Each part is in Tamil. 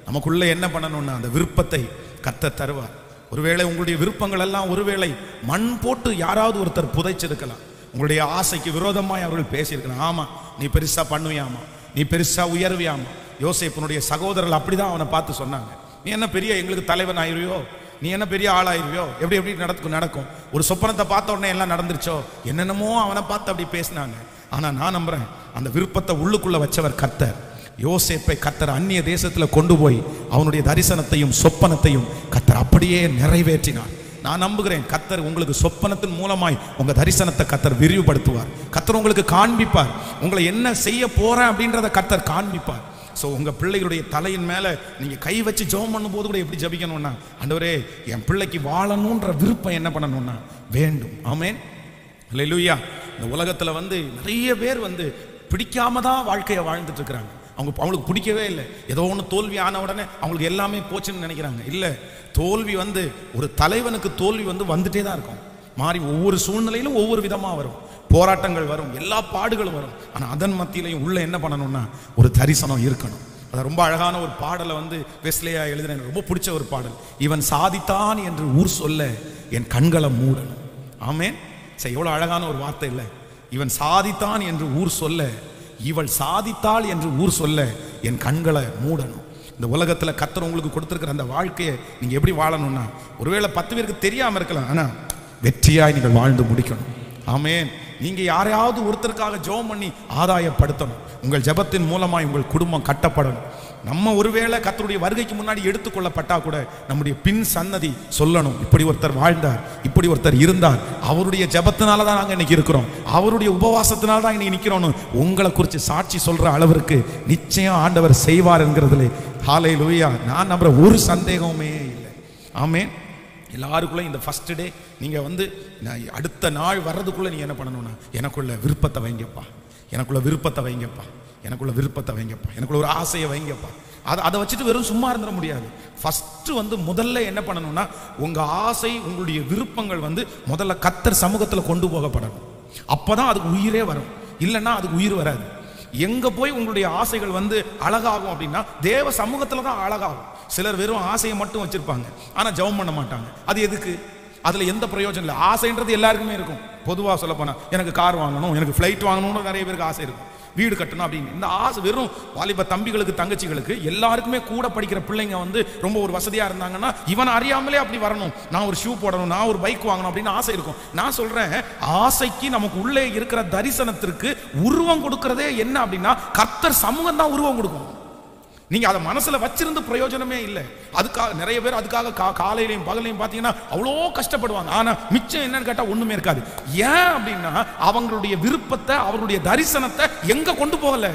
நமக்குள்ள என்ன பண்ணணும்னா அந்த விருப்பத்தை கத்த தருவார் ஒருவேளை உங்களுடைய விருப்பங்கள் எல்லாம் ஒருவேளை மண் போட்டு யாராவது ஒருத்தர் புதைச்சிருக்கலாம் உங்களுடைய ஆசைக்கு விரோதமாய் அவர்கள் பேசியிருக்கலாம் ஆமா நீ பெருசா பண்ணுவியாமா நீ பெருசா உயர்வியாமா யோசேப்பனுடைய சகோதரர்கள் அப்படிதான் அவனை பார்த்து சொன்னாங்க நீ என்ன பெரிய எங்களுக்கு தலைவன் ஆயிருவியோ நீ என்ன பெரிய ஆளாயிருவியோ எப்படி எப்படி நடக்கும் நடக்கும் ஒரு சொப்பனத்தை பார்த்த உடனே எல்லாம் நடந்துருச்சோ என்னென்னமோ அவனை பார்த்து அப்படி பேசினாங்க ஆனா நான் நம்புறேன் அந்த விருப்பத்தை உள்ளுக்குள்ள வச்சவர் கர்த்தர் யோசேப்பை கத்தர் அந்நிய தேசத்துல கொண்டு போய் அவனுடைய தரிசனத்தையும் சொப்பனத்தையும் கத்தர் அப்படியே நிறைவேற்றினார் நான் நம்புகிறேன் கத்தர் உங்களுக்கு சொப்பனத்தின் மூலமாய் உங்க தரிசனத்தை கத்தர் விரிவுபடுத்துவார் கத்தர் உங்களுக்கு காண்பிப்பார் உங்களை என்ன செய்ய போறேன் அப்படின்றத கத்தர் காண்பிப்பார் ஸோ உங்க பிள்ளைகளுடைய தலையின் மேல நீங்க கை வச்சு ஜெபம் பண்ணும்போது கூட எப்படி ஜெபிக்கணும்னா ஆண்டவரே என் பிள்ளைக்கு வாழணுன்ற விருப்பம் என்ன பண்ணணும்னா வேண்டும் ஆமென் அல்லேலூயா இந்த உலகத்துல வந்து நிறைய பேர் வந்து பிடிக்காம தான் வாழ்க்கையை வாழ்ந்துட்டு இருக்கிறாங்க அவங்க அவங்களுக்கு பிடிக்கவே இல்லை ஏதோ ஒன்று தோல்வி ஆன உடனே அவங்களுக்கு எல்லாமே போச்சுன்னு நினைக்கிறாங்க இல்லை தோல்வி வந்து ஒரு தலைவனுக்கு தோல்வி வந்து வந்துட்டே தான் இருக்கும் மாறி ஒவ்வொரு சூழ்நிலையிலும் ஒவ்வொரு விதமா வரும் போராட்டங்கள் வரும் எல்லா பாடுகளும் வரும் ஆனா அதன் மத்தியிலையும் உள்ள என்ன பண்ணணும்னா ஒரு தரிசனம் இருக்கணும் அது ரொம்ப அழகான ஒரு பாடலை வந்து வெஸ்லேயா எழுதின எனக்கு ரொம்ப பிடிச்ச ஒரு பாடல் இவன் சாதித்தான் என்று ஊர் சொல்ல என் கண்களை மூடணும் ஆமென் சரி எவ்வளவு அழகான ஒரு வார்த்தை இல்லை இவன் சாதித்தான் என்று ஊர் சொல்ல இவள் சாதித்தாள் என்று ஊர் சொல்ல என் கண்களை மூடணும் இந்த உலகத்துல கத்தர் உங்களுக்கு கொடுத்திருக்கிற அந்த வாழ்க்கையை நீங்க எப்படி வாழணும்னா ஒருவேளை பத்து பேருக்கு தெரியாம இருக்கலாம் ஆனா வெற்றியாய் நீங்கள் வாழ்ந்து முடிக்கணும் ஆமென் நீங்க யாரையாவது ஒருத்தருக்காக ஜெபம் பண்ணி ஆதாயப்படுத்தணும் உங்கள் ஜெபத்தின் மூலமாய் உங்கள் குடும்பம் கட்டப்படணும் நம்ம ஒருவேளை கத்தருடைய வருகைக்கு முன்னாடி எடுத்துக்கொள்ளப்பட்டா கூட நம்முடைய பின் சன்னதி சொல்லணும் இப்படி ஒருத்தர் வாழ்ந்தார் இப்படி ஒருத்தர் இருந்தார் அவருடைய ஜெபத்தினால தான் நாங்க இன்னைக்கு இருக்கிறோம் அவருடைய உபவாசத்தினால தான் இன்னைக்கு நிக்கிறோம் உங்களை குறித்து சாட்சி சொல்ற அளவிற்கு நிச்சயம் ஆண்டவர் செய்வார் என்கிறதுல ஹாலை லூயா நான் நம்புற ஒரு சந்தேகமுமே இல்லை ஆமென் எல்லாருக்குள்ள இந்த ஃபர்ஸ்ட் டே நீங்க வந்து நான் அடுத்த நாள் வர்றதுக்குள்ள நீங்க என்ன பண்ணணும்னா எனக்குள்ள விருப்பத்தை வைங்கப்பா எனக்குள்ள விருப்பத்தை வைங்கப்பா எனக்குள்ள விருப்பத்தை வைங்கப்பா எனக்குள்ள ஒரு ஆசையை வைங்கப்பா அதை அதை வச்சுட்டு வெறும் சும்மா இருந்துட முடியாது ஃபர்ஸ்ட் வந்து முதல்ல என்ன பண்ணணும்னா உங்க ஆசை உங்களுடைய விருப்பங்கள் வந்து முதல்ல கத்தர் சமூகத்துல கொண்டு போகப்படணும் அப்பதான் அதுக்கு உயிரே வரும் இல்லைன்னா அதுக்கு உயிர் வராது எங்க போய் உங்களுடைய ஆசைகள் வந்து அழகாகும் அப்படின்னா தேவ சமூகத்துல தான் அழகாகும் சிலர் வெறும் ஆசையை மட்டும் வச்சிருப்பாங்க ஆனா ஜெபம் பண்ண மாட்டாங்க அது எதுக்கு அதுல எந்த பிரயோஜனம் இல்லை ஆசைன்றது எல்லாருக்குமே இருக்கும் பொதுவா சொல்ல போனா எனக்கு கார் வாங்கணும் எனக்கு ஃப்ளைட் வாங்கணும்னு நிறைய பேருக்கு ஆசை இருக்கும் வீடு கட்டணும் அப்படின்னு இந்த ஆசை வெறும் வாலிப தம்பிகளுக்கு தங்கச்சிகளுக்கு எல்லாருக்குமே கூட படிக்கிற பிள்ளைங்க வந்து ரொம்ப ஒரு வசதியா இருந்தாங்கன்னா இவன் அறியாமலே அப்படி வரணும் நான் ஒரு ஷூ போடணும் நான் ஒரு பைக் வாங்கணும் அப்படின்னு ஆசை இருக்கும் நான் சொல்றேன் ஆசைக்கு நமக்கு உள்ளே இருக்கிற தரிசனத்திற்கு உருவம் கொடுக்கறதே என்ன அப்படின்னா கர்த்தர் சமூகம் தான் உருவம் கொடுக்கும் நீங்க அதை மனசுல வச்சிருந்து பிரயோஜனமே இல்லை அதுக்காக நிறைய பேர் அதுக்காக கா காலையிலையும் பகலையும் பார்த்தீங்கன்னா அவ்வளோ கஷ்டப்படுவாங்க ஆனா மிச்சம் என்னன்னு கேட்டா ஒண்ணுமே இருக்காது ஏன் அப்படின்னா அவங்களுடைய விருப்பத்தை அவருடைய தரிசனத்தை எங்க கொண்டு போகல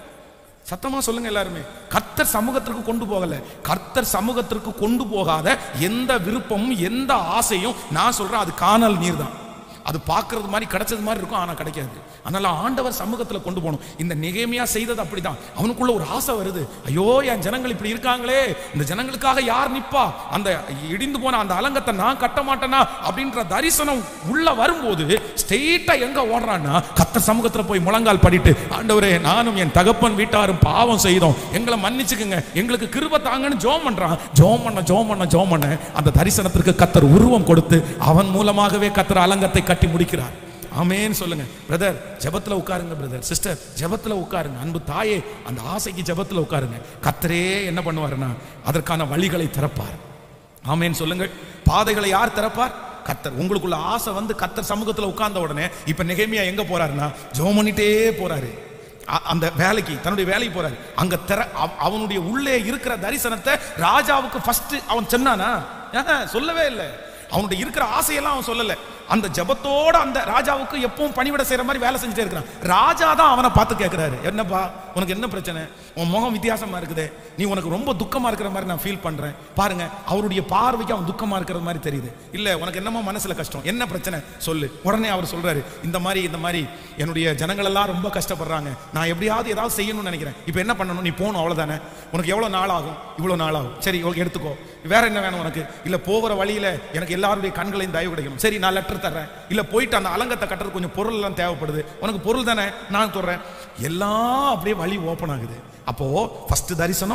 சத்தமா சொல்லுங்க எல்லாருமே கர்த்தர் சமூகத்திற்கு கொண்டு போகல கர்த்தர் சமூகத்திற்கு கொண்டு போகாத எந்த விருப்பமும் எந்த ஆசையும் நான் சொல்றேன் அது காணல் நீர் தான் அது பார்க்கறது மாதிரி கிடைச்சது மாதிரி இருக்கும் ஆனா கிடைக்காது அதனால ஆண்டவர் சமூகத்துல கொண்டு போகணும் இந்த நிகைமையா செய்தது அப்படிதான் அவனுக்குள்ள ஒரு ஆசை வருது ஐயோ என் ஜனங்கள் இப்படி இருக்காங்களே இந்த ஜனங்களுக்காக யார் நிப்பா அந்த இடிந்து போன அந்த அலங்கத்தை நான் கட்ட மாட்டேனா அப்படின்ற தரிசனம் உள்ள வரும்போது ஸ்ட்ரெயிட்டா எங்க ஓடுறான்னா கத்த சமூகத்துல போய் முழங்கால் படிட்டு ஆண்டவரே நானும் என் தகப்பன் வீட்டாரும் பாவம் செய்தோம் எங்களை மன்னிச்சுக்குங்க எங்களுக்கு கிருப தாங்கன்னு ஜோம் பண்றான் ஜோம் பண்ண ஜோம் பண்ண ஜோம் பண்ண அந்த தரிசனத்திற்கு கத்தர் உருவம் கொடுத்து அவன் மூலமாகவே கத்தர் அலங்கத்தை கட்டி முடிக்கிறார் ஆமேன்னு சொல்லுங்க பிரதர் ஜெபத்துல உட்காருங்க பிரதர் சிஸ்டர் ஜெபத்துல உட்காருங்க அன்பு தாயே அந்த ஆசைக்கு ஜெபத்துல உட்காருங்க கத்தரே என்ன பண்ணுவாருன்னா அதற்கான வழிகளை திறப்பார் ஆமேன்னு சொல்லுங்கள் பாதைகளை யார் திறப்பார் கத்தர் உங்களுக்குள்ள ஆசை வந்து கத்தர் சமூகத்துல உட்கார்ந்த உடனே இப்ப நெகேமியா எங்க போறாருன்னா ஜெபம் பண்ணிட்டே போறாரு அ- அந்த வேலைக்கு தன்னுடைய வேலைக்கு போறாரு அங்க திற அவ- அவனுடைய உள்ளே இருக்கிற தரிசனத்தை ராஜாவுக்கு ஃபர்ஸ்ட் அவன் சொன்னானா ஆஹா, சொல்லவே இல்லை அவனுடைய இருக்கிற ஆசையெல்லாம் அவன் சொல்லல அந்த ஜெபத்தோட அந்த ராஜாவுக்கு எப்பவும் பணிவிட செய்யற மாதிரி வேலை செஞ்சுட்டே இருக்கிறான் ராஜா தான் அவனை பார்த்து கேட்கிறாரு என்னப்பா உனக்கு என்ன பிரச்சனை உன் முகம் வித்தியாசமா இருக்குதே நீ உனக்கு ரொம்ப துக்கமா இருக்கிற மாதிரி நான் ஃபீல் பண்றேன் பாருங்க அவருடைய பார்வைக்கு அவன் துக்கமா இருக்கிற மாதிரி தெரியுது இல்ல உனக்கு என்னமோ மனசுல கஷ்டம் என்ன பிரச்சனை சொல்லு உடனே அவர் சொல்றாரு இந்த மாதிரி இந்த மாதிரி என்னுடைய ஜனங்கள் எல்லாம் ரொம்ப கஷ்டப்படுறாங்க நான் எப்படியாவது ஏதாவது செய்யணும்னு நினைக்கிறேன் இப்போ என்ன பண்ணணும் நீ போகணும் அவ்வளவுதானே உனக்கு எவ்வளவு நாள் ஆகும் இவ்வளவு நாள் ஆகும் சரி ஓகே எடுத்துக்கோ வேற என்ன வேணும் உனக்கு இல்ல போகிற வழியில எனக்கு எல்லாருடைய கண்களையும் தயவு கிடைக்கணும் சரி நான் லெட்டர் தர்றேன் இல்ல போயிட்டு அந்த அலங்கத்தை கட்டுறது கொஞ்சம் பொருள் எல்லாம் தேவைப்படுது உனக்கு பொருள் தானே நான் சொல்றேன் எல்லாம் அப்படியே வழி ஓப்பன் ஆகுது அப்போ ஃபர்ஸ்ட் தரிசனம்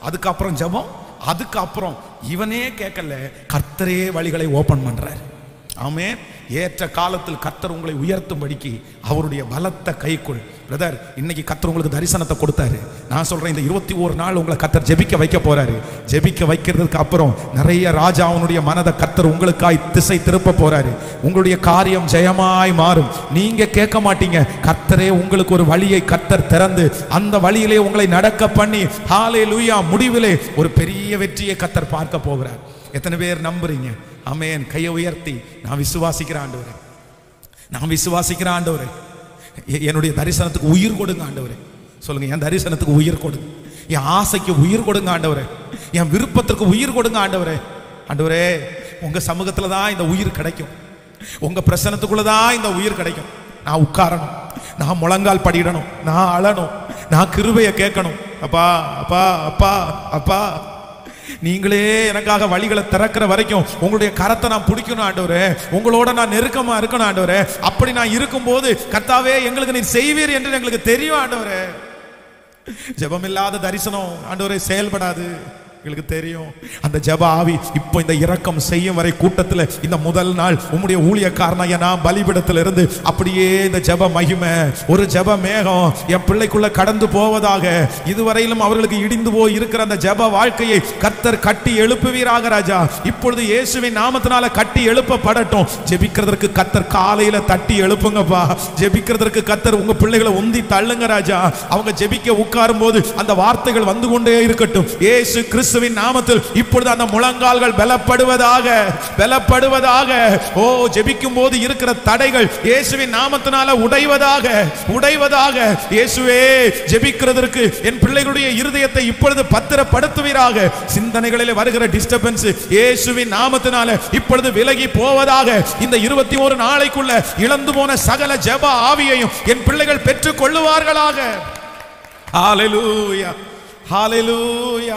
அதுக்கப்புறம் ஜெபம் அதுக்கப்புறம் இவனே கேட்கல கர்த்தரே வழிகளை ஓபன் பண்றாரு ஆமே ஏற்ற காலத்தில் கர்த்தர் உங்களை உயர்த்தும்படிக்கு அவருடைய பலத்த கைக்குள் பிரதர் இன்னைக்கு கர்த்தர் உங்களுக்கு தரிசனத்தை கொடுத்தாரு நான் சொல்றேன் இந்த இருபத்தி ஒரு நாள் உங்களை கர்த்தர் ஜெபிக்க வைக்க போறாரு ஜெபிக்க வைக்கிறதுக்கு அப்புறம் நிறைய ராஜா அவனுடைய மனதை கர்த்தர் உங்களுக்காய் திசை திருப்ப போறாரு உங்களுடைய காரியம் ஜெயமாய் மாறும் நீங்க கேட்க மாட்டீங்க கர்த்தரே உங்களுக்கு ஒரு வழியை கர்த்தர் திறந்து அந்த வழியிலே உங்களை நடக்க பண்ணி ஹாலே லூயா முடிவிலே ஒரு பெரிய வெற்றியை கர்த்தர் பார்க்க போகிறார் எத்தனை பேர் நம்புறீங்க ஆமென் கையை உயர்த்தி நான் விசுவாசிக்கிற ஆண்டவரே நான் விசுவாசிக்கிற ஆண்டவரே எ- என்னுடைய தரிசனத்துக்கு உயிர் கொடுங்க ஆண்டவரே சொல்லுங்க என் தரிசனத்துக்கு உயிர் கொடுங்க என் ஆசைக்கு உயிர் கொடுங்க ஆண்டவரே என் விருப்பத்திற்கு உயிர் கொடுங்க ஆண்டவரே ஆண்டவரே உங்க சமூகத்துல தான் இந்த உயிர் கிடைக்கும் உங்க பிரசனத்துக்குள்ள தான் இந்த உயிர் கிடைக்கும் நான் உட்காரணும் நான் முழங்கால் படிடணும் நான் அழணும் நான் கிருபையை கேட்கணும் அப்பா அப்பா அப்பா அப்பா நீங்களே எனக்காக வழிகளை திறக்கிற வரைக்கும் உங்களுடைய கரத்தை நான் பிடிக்கணும் ஆண்டவரே உங்களோட நான் நெருக்கமா இருக்கணும் ஆண்டவரே அப்படி நான் இருக்கும்போது கர்த்தாவே எங்களுக்கு நீர் செய்வீர் என்று எங்களுக்கு தெரியும் ஆண்டவரே ஜெபமில்லாத தரிசனம் ஆண்டவரே செயல்படாது எங்களுக்கு தெரியும் அந்த ஜெப ஆவி இப்போ இந்த இரக்கம் செய்யும் வரை கூட்டத்தில் இந்த முதல் நாள் உம்முடைய ஊழியக்காரனாய நான் பலிபிடத்தில் இருந்து அப்படியே இந்த ஜெப மகிமை ஒரு ஜெப மேகம் என் பிள்ளைக்குள்ள கடந்து போவதாக இதுவரையிலும் அவர்களுக்கு இடிந்து போய் இருக்கிற அந்த ஜெப வாழ்க்கையை கர்த்தர் கட்டி எழுப்புவீராக ராஜா இப்பொழுது இயேசுவின் நாமத்தினால கட்டி எழுப்பப்படட்டும் ஜெபிக்கிறதற்கு கர்த்தர் காலையில தட்டி எழுப்புங்கப்பா ஜெபிக்கிறதற்கு கர்த்தர் உங்க பிள்ளைகளை உந்தி தள்ளுங்க ராஜா அவங்க ஜெபிக்க உட்காரும் போது அந்த வார்த்தைகள் வந்து கொண்டே இருக்கட்டும் இயேசு கிறிஸ்துவின் நாமத்தில் இப்பொழுது அந்த முழங்கால்கள் பலப்படுவதாக பலப்படுவதாக ஓ ஜெபிக்கும் போது இருக்கிற தடைகள் இயேசுவின் நாமத்தினால உடைவதாக உடைவதாக இயேசுவே ஜெபிக்கிறதற்கு என் பிள்ளைகளுடைய இருதயத்தை இப்பொழுது பத்திரப்படுத்துவீராக சிந்தனைகளில் வருகிற டிஸ்டர்பன்ஸ் இயேசுவின் நாமத்தினால இப்பொழுது விலகி போவதாக இந்த இருபத்தி ஒரு நாளைக்குள்ள இழந்து போன சகல ஜெப ஆவியையும் என் பிள்ளைகள் பெற்றுக் கொள்ளுவார்களாக ஹalleluya ஹalleluya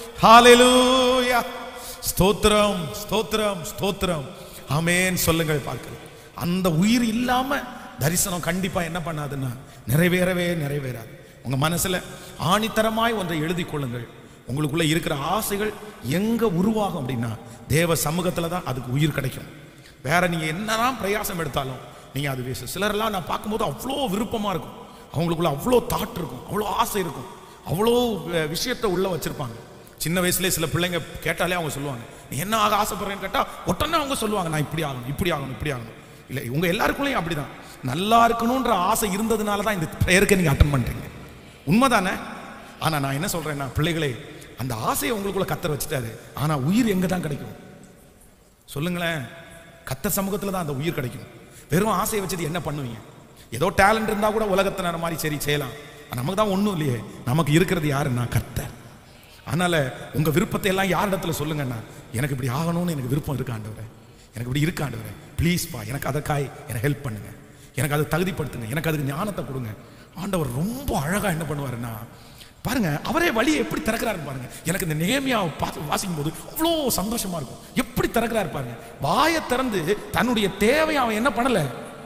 ஹalleluya ஸ்தோத்திரம் ஸ்தோத்திரம் ஸ்தோத்திரம் ஆமென் சொல்லுங்கள் பார்க்கலாம் அந்த உயிர் இல்லாம தரிசனம் கண்டிப்பா என்ன பண்ணாதுன்னா நிறைவேறவே நிறைவேறாது உங்க மனசுல ஆணித்தரமாய் ஒன்றை எழுதி கொள்ளுங்கள் உங்களுக்குள்ள இருக்கிற ஆசைகள் எங்க உருவாகும் அப்படின்னா தேவ சமூகத்துல தான் அதுக்கு உயிர் கிடைக்கும் வேற நீங்க என்னதான் பிரயாசம் எடுத்தாலும் நீங்க அது வேஸ்ட் சிலரெல்லாம் நான் பார்க்கும்போது அவ்வளோ விருப்பமா இருக்கும் அவங்களுக்குள்ள அவ்வளோ தாட் இருக்கும் அவ்வளோ ஆசை இருக்கும் அவ்வளோ அஹ், விஷயத்தை உள்ள வச்சிருப்பாங்க சின்ன வயசுல சில பிள்ளைங்க கேட்டாலே அவங்க சொல்லுவாங்க நீ என்ன ஆக ஆசைப்படுறேன்னு கேட்டா உடனே அவங்க சொல்லுவாங்க நான் இப்படி ஆகணும் இப்படி ஆகணும் இப்படி ஆகணும் இல்லை உங்க எல்லாருக்குள்ளேயும் அப்படிதான் நல்லா இருக்கணும்ன்ற ஆசை இருந்ததுனால தான் இந்த ப்ரேயருக்கு நீங்க அட்டன் பண்றீங்க உண்மைதானே ஆனா நான் என்ன சொல்றேன்னா பிள்ளைகளே அந்த ஆசையை உங்களுக்குள்ள கத்தர் வச்சுட்டாரு ஆனா உயிர் எங்க தான் கிடைக்கும் சொல்லுங்களேன் கத்த சமூகத்துல தான் அந்த உயிர் கிடைக்கும் வெறும் ஆசையை வச்சது என்ன பண்ணுவீங்க ஏதோ டேலண்ட் இருந்தா கூட உலகத்தினர் மாதிரி சரி செய்யலாம் ஆனா, நமக்கு தான் ஒண்ணும் இல்லையே நமக்கு இருக்கிறது யாருன்னா கர்த்தர் அதனால உங்க விருப்பத்தை எல்லாம் யார் இடத்துல சொல்லுங்கன்னா எனக்கு இப்படி ஆகணும்னு எனக்கு விருப்பம் இருக்கு ஆண்டவரே எனக்கு இப்படி இருக்கு ஆண்டவரே ப்ளீஸ்ப்பா எனக்கு அதற்காய் எனக்கு ஹெல்ப் பண்ணுங்க எனக்கு அதை தகுதிப்படுத்துங்க எனக்கு அதுக்கு ஞானத்தை கொடுங்க ஆண்டவர் ரொம்ப அழகா என்ன பண்ணுவாருன்னா பாருங்க அவரே வழியை எப்படி திறக்கிறாரு பாருங்க எனக்கு இந்த நேமியா பார்த்து வாசிக்கும் போது அவ்வளோ சந்தோஷமா இருக்கும் எப்படி திறக்கிறாரு பாருங்க வாயை திறந்து தன்னுடைய தேவையை அவன் என்ன பண்ணல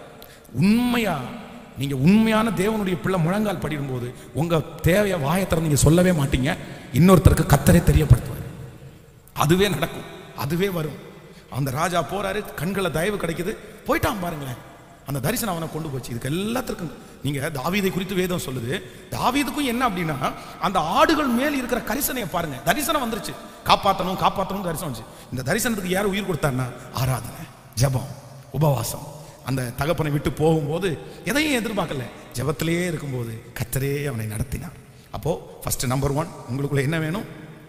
உண்மையா நீங்க உண்மையான தேவனுடைய பிள்ளை முழங்கால் படிடும்போது உங்க தேவையை வாயை திறந்து நீங்க சொல்லவே மாட்டீங்க இன்னொருத்தருக்கு கத்தரை தெரியப்படுத்துவார் அதுவே நடக்கும் அதுவே வரும் அந்த ராஜா போறாரு கண்களை தயவு கிடைக்குது போயிட்டான் பாருங்களேன் அந்த தரிசனம் அவனை கொண்டு போச்சு இதுக்கு எல்லாத்துக்கும் நீங்க தாவீதை குறித்து வேதம் சொல்லுது தாவீதுக்கும் என்ன அப்படின்னா அந்த ஆடுகள் மேல் இருக்கிற கரிசனையை பாருங்க தரிசனம் வந்துருச்சு காப்பாத்தணும் காப்பாத்தணும் தரிசனம் வந்துச்சு இந்த தரிசனத்துக்கு யார் உயிர் கொடுத்தாருன்னா ஆராதனை ஜெபம் உபவாசம் அந்த தகப்பனை விட்டு போகும்போது எதையும் எதிர்பார்க்கல ஜெபத்திலேயே இருக்கும்போது கத்தரே அவனை நடத்தினார் அப்போ ஃபர்ஸ்ட் நம்பர் ஒன் உங்களுக்குள்ள என்ன வேணும்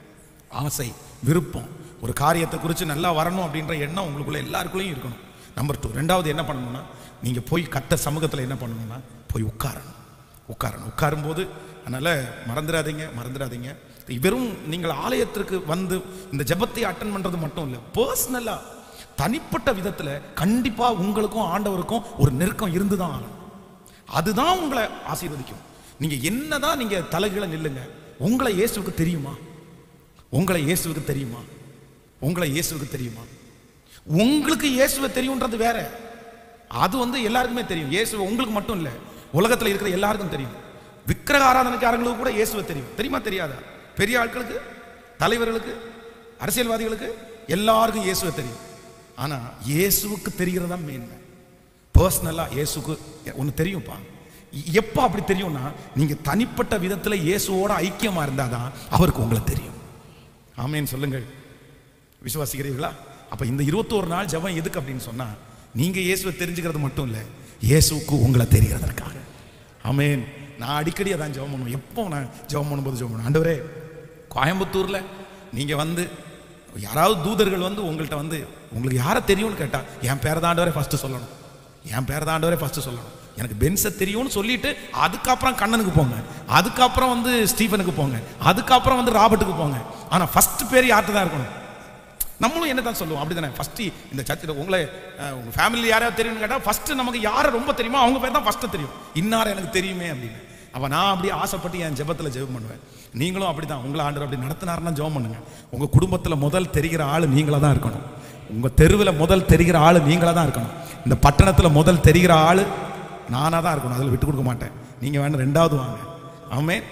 ஆசை விருப்பம் ஒரு காரியத்தை குறித்து நல்லா வரணும் அப்படின்ற எண்ணம் உங்களுக்குள்ள எல்லாருக்குள்ளேயும் இருக்கணும் நம்பர் டூ ரெண்டாவது என்ன பண்ணணும்னா நீங்கள் போய் கத்த சமூகத்தில் என்ன பண்ணணும்னா போய் உட்காரணும் உட்காரணும் உட்காரும்போது அதனால் மறந்துடாதீங்க மறந்துடாதீங்க வெறும் நீங்கள் ஆலயத்திற்கு வந்து இந்த ஜெபத்தை அட்டன் பண்ணுறது மட்டும் இல்லை பர்சனலாக தனிப்பட்ட விதத்தில் கண்டிப்பாக உங்களுக்கும் ஆண்டவருக்கும் ஒரு நெருக்கம் இருந்து தான் ஆகணும் அதுதான் உங்களை ஆசீர்வதிக்கும் நீங்க என்னதான் நீங்க தலைகீழ நில்லுங்க உங்களை இயேசுவுக்கு தெரியுமா உங்களை இயேசுவுக்கு தெரியுமா உங்களை இயேசுவுக்கு தெரியுமா உங்களுக்கு இயேசுவை தெரியும்ன்றது வேற அது வந்து எல்லாருக்குமே தெரியும் இயேசு உங்களுக்கு மட்டும் இல்ல உலகத்துல இருக்கிற எல்லாருக்கும் தெரியும் விக்கிரக ஆராதனைக்காரங்களுக்கு கூட இயேசுவை தெரியும் தெரியுமா தெரியாதா பெரிய ஆட்களுக்கு தலைவர்களுக்கு அரசியல்வாதிகளுக்கு எல்லாருக்கும் இயேசுவை தெரியும் ஆனா இயேசுவுக்கு தெரிகிறதா மேன்மை பர்சனலா இயேசுக்கு ஒன்று தெரியும்ப்பா எப்போ அப்படி தெரியும்னா நீங்க தனிப்பட்ட விதத்துல இயேசுவோட ஐக்கியமா இருந்தாதான் அவருக்கு உங்களை தெரியும் ஆமேன்னு சொல்லுங்கள் விசுவாசிக்கிறீர்களா அப்ப இந்த இருபத்தோரு நாள் ஜெபம் எதுக்கு அப்படின்னு சொன்னா நீங்க இயேசுவை தெரிஞ்சுக்கிறது மட்டும் இல்ல இயேசுவுக்கு உங்களை தெரிகிறதற்காக ஆமேன் நான் அடிக்கடி அதான் ஜெபம் பண்ணுவேன் எப்போ நான் ஜெபம் பண்ணும்போது ஜெபம் பண்ணுவேன் ஆண்டவரே கோயம்புத்தூர்ல நீங்க வந்து யாராவது தூதர்கள் வந்து உங்கள்கிட்ட வந்து உங்களுக்கு யாரை தெரியும்னு கேட்டா என் பேர் தான் ஆண்டவரே ஃபர்ஸ்ட் சொல்லணும் என் பேர் தான் ஆண்டவரே ஃபர்ஸ்ட் சொல்லணும் எனக்கு பென்ஸை தெரியும்னு சொல்லிட்டு அதுக்கப்புறம் கண்ணனுக்கு போங்க அதுக்கப்புறம் வந்து ஸ்டீஃபனுக்கு போங்க அதுக்கப்புறம் வந்து ராபர்ட்டுக்கு போங்க ஆனா ஃபர்ஸ்ட் பேர் யார்கிட்ட தான் இருக்கணும் நம்மளும் என்ன தான் சொல்லுவோம் அப்படி தானே ஃபஸ்ட்டு இந்த சர்ச்சில் உங்களை அஹ், உங்க ஃபேமிலி யாராவது தெரியும்னு கேட்டால் ஃபஸ்ட்டு நமக்கு யாரை ரொம்ப தெரியுமோ அவங்க பேர் தான் ஃபஸ்ட்டு தெரியும் இன்னார் எனக்கு தெரியுமே அப்படின்னு அப்போ நான் அப்படியே ஆசைப்பட்டு என் ஜெபத்தில் ஜெபம் பண்ணுவேன் நீங்களும் அப்படி தான் உங்களை ஆண்டவர் அப்படி நடத்தினாருன்னா ஜெபம் பண்ணுங்க உங்கள் குடும்பத்தில் முதல் தெரிகிற ஆள் நீங்களாக தான் இருக்கணும் உங்கள் தெருவில் முதல் தெரிகிற ஆள் நீங்களாக தான் இருக்கணும் இந்த பட்டணத்தில் முதல் தெரிகிற ஆள் நானாக தான் இருக்கணும் அதில் விட்டு கொடுக்க மாட்டேன் நீங்கள் வேணும் ரெண்டாவது வாங்க ஆமென்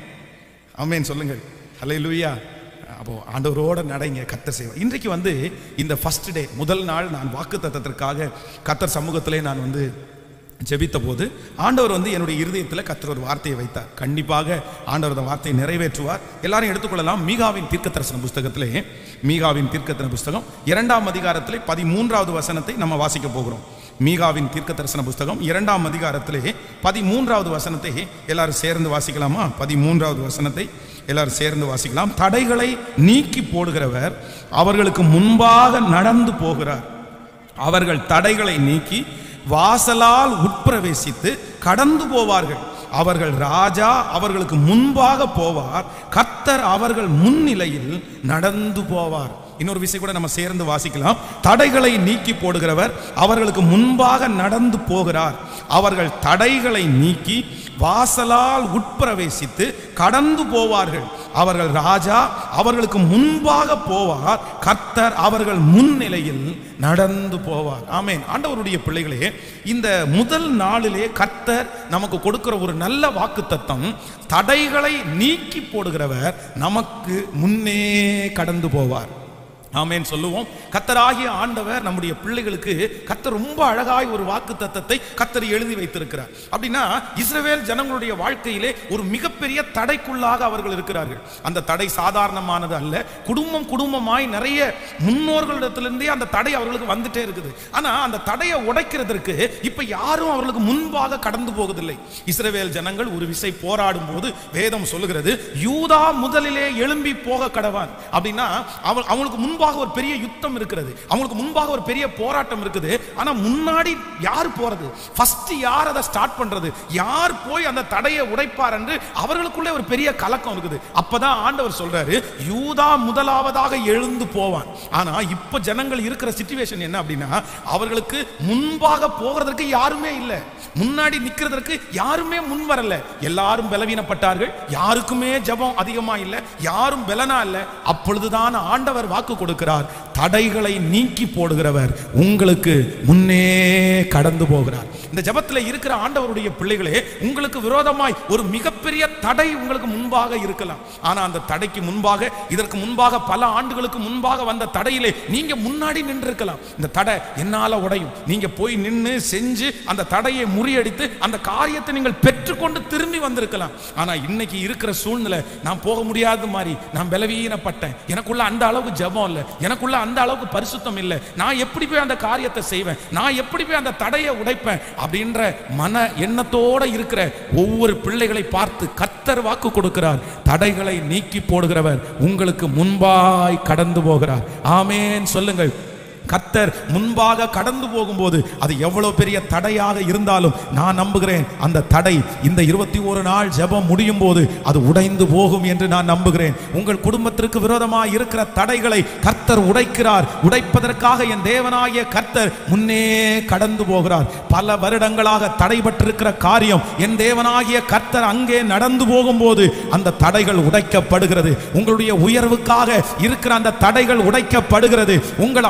ஆமென் சொல்லுங்கள் ஹலே லூயா அப்போ ஆண்டவரோட நடைங்க கத்தர் செய்வார் இன்றைக்கு வந்து இந்த ஃபர்ஸ்ட் டே முதல் நாள் நான் வாக்கு தத்தத்திற்காக கத்தர் சமூகத்திலே நான் வந்து ஜெபித்த போது ஆண்டவர் வந்து என்னுடைய இருதயத்தில் கத்தர் ஒரு வார்த்தையை வைத்தார் கண்டிப்பாக ஆண்டவர் அந்த வார்த்தையை நிறைவேற்றுவார் எல்லாரும் எடுத்துக்கொள்ளலாம் மீகாவின் தீர்க்கதரிசன புஸ்தகத்திலே மீகாவின் தீர்க்கதரிசன புஸ்தகம் இரண்டாம் அதிகாரத்திலே பதிமூன்றாவது வசனத்தை நம்ம வாசிக்க போகிறோம் மீகாவின் தீர்க்க தரிசன புஸ்தகம் இரண்டாம் அதிகாரத்திலே பதிமூன்றாவது வசனத்தை எல்லாரும் சேர்ந்து வாசிக்கலாமா பதிமூன்றாவது வசனத்தை எல்லாரும் சேர்ந்து வாசிக்கலாம் தடைகளை நீக்கி போடுகிறவர் அவர்களுக்கு முன்பாக நடந்து போகிறார் அவர்கள் தடைகளை நீக்கி வாசலால் உட்பிரவேசித்து கடந்து போவார்கள் அவர்கள் ராஜா அவர்களுக்கு முன்பாக போவார் கர்த்தர் அவர்கள் முன்னிலையில் நடந்து போவார் இன்னொரு விஷயம் கூட நம்ம சேர்ந்து வாசிக்கலாம் தடைகளை நீக்கி போடுகிறவர் அவர்களுக்கு முன்பாக நடந்து போகிறார் அவர்கள் தடைகளை நீக்கி வாசலால் உட்பிரவேசித்து கடந்து போவார்கள் அவர்கள் ராஜா அவர்களுக்கு முன்பாக போவார் கர்த்தர் அவர்கள் முன்னிலையில் நடந்து போவார் ஆமென் ஆண்டவருடைய பிள்ளைகளே இந்த முதல் நாளிலே கர்த்தர் நமக்கு கொடுக்கிற ஒரு நல்ல வாக்குத்தத்தம் தடைகளை நீக்கி போடுகிறவர் நமக்கு முன்னே கடந்து போவார் ஆமென் சொல்லுவோம் கத்தராகிய ஆண்டவர் நம்முடைய பிள்ளைகளுக்கு கத்தர் ரொம்ப அழகாய் ஒரு வாக்கு தத்தத்தை கத்தர் எழுதி வைத்திருக்கிறார் அப்படின்னா இஸ்ரவேல் ஜனங்களுடைய வாழ்க்கையிலே ஒரு மிகப்பெரிய தடைக்குள்ளாக அவர்கள் இருக்கிறார்கள் அந்த தடை சாதாரணமானது அல்ல குடும்பம் குடும்பமாய் நிறைய முன்னோர்களிடத்திலிருந்தே அந்த தடை அவர்களுக்கு வந்துட்டே இருக்குது ஆனா அந்த தடையை உடைக்கிறதற்கு இப்ப யாரும் அவர்களுக்கு முன்பாக கடந்து போவதில்லை இஸ்ரவேல் ஜனங்கள் ஒரு விசை போராடும் போது வேதம் சொல்லுகிறது யூதா முதலிலே எழும்பி போக கடவான் அப்படின்னா அவ- அவங்களுக்கு முன்பாக ஒரு பெரிய யுத்தம் இருக்கிறது அவங்களுக்கு முன்பாக ஒரு பெரிய போராட்டம் இருக்குது ஆனா முன்னாடி யார் போறது ஃபர்ஸ்ட் யார் அதை ஸ்டார்ட் பண்றது யார் போய் அந்த தடையை உடைப்பார் என்று அவர்களுக்குள்ளே ஒரு பெரிய கலக்கம் இருக்குது அப்பதான் ஆண்டவர் சொல்றாரு யூதா முதலாவதாக எழுந்து போவான் ஆனா இப்ப ஜனங்கள் இருக்கிற சிச்சுவேஷன் என்ன அப்படின்னா அவர்களுக்கு முன்பாக போகிறதற்கு யாருமே இல்லை முன்னாடி நிக்கிறதற்கு யாருமே முன் வரல எல்லாரும் பலவீனப்பட்டார்கள் யாருக்குமே ஜெபம் அதிகமா இல்ல யாரும் பலனா இல்ல அப்பொழுதுதான் ஆண்டவர் வாக்கு கொடுக்கிறார் தடைகளை நீக்கி போடுகிறவர் உங்களுக்கு முன்னே கடந்து போகிறார் இந்த ஜெபத்துல இருக்கிற ஆண்டவருடைய பிள்ளைகளே உங்களுக்கு விரோதமாய் ஒரு மிகப்பெரிய தடை உங்களுக்கு முன்பாக இருக்கலாம் ஆனா அந்த தடைக்கு முன்பாக இதற்கு முன்பாக பல ஆண்டுகளுக்கு முன்பாக வந்த தடையிலே நீங்க முன்னாடி நின்று இருக்கலாம் இந்த தடை என்னால உடையும் நீங்க போய் நின்று செஞ்சு அந்த தடையை முறியடித்து அந்த காரியத்தை நீங்கள் பெற்றுக்கொண்டு திரும்பி வந்திருக்கலாம் ஆனா இன்னைக்கு இருக்கிற சூழ்நிலை நான் போக முடியாத மாதிரி நான் பலவீனப்பட்டேன் எனக்குள்ள அந்த அளவுக்கு ஜெபம் இல்லை எனக்குள்ள அந்த அளவுக்கு பரிசுத்தம் இல்லை நான் எப்படி போய் அந்த காரியத்தை செய்வேன் நான் எப்படி போய் அந்த தடையை உடைப்பேன் அப்படின்ற மன எண்ணத்தோட இருக்கிற ஒவ்வொரு பிள்ளைகளை பார்த்து கத்தர் வாக்கு கொடுக்கிறார் தடைகளை நீக்கி போடுகிறவர் உங்களுக்கு முன்பாய் கடந்து போகிறார் ஆமேன் சொல்லுங்கள் கத்தர் முன்பாக கடந்து போகும்போது அது எவ்வளவு பெரிய தடையாக இருந்தாலும் நான் நம்புகிறேன் அந்த தடை இந்த இருபத்தி ஒரு நாள் ஜெபம் முடியும் போது அது உடைந்து போகும் என்று நான் நம்புகிறேன் உங்கள் குடும்பத்திற்கு விரோதமாக இருக்கிற தடைகளை கர்த்தர் உடைக்கிறார் உடைப்பதற்காக என் தேவனாகிய கர்த்தர் முன்னே கடந்து போகிறார் பல வருடங்களாக தடைபட்டிருக்கிற காரியம் என் தேவனாகிய கர்த்தர் அங்கே நடந்து போகும்போது அந்த தடைகள் உடைக்கப்படுகிறது உங்களுடைய உயர்வுக்காக இருக்கிற அந்த தடைகள் உடைக்கப்படுகிறது உங்கள் ஆசீர்வாத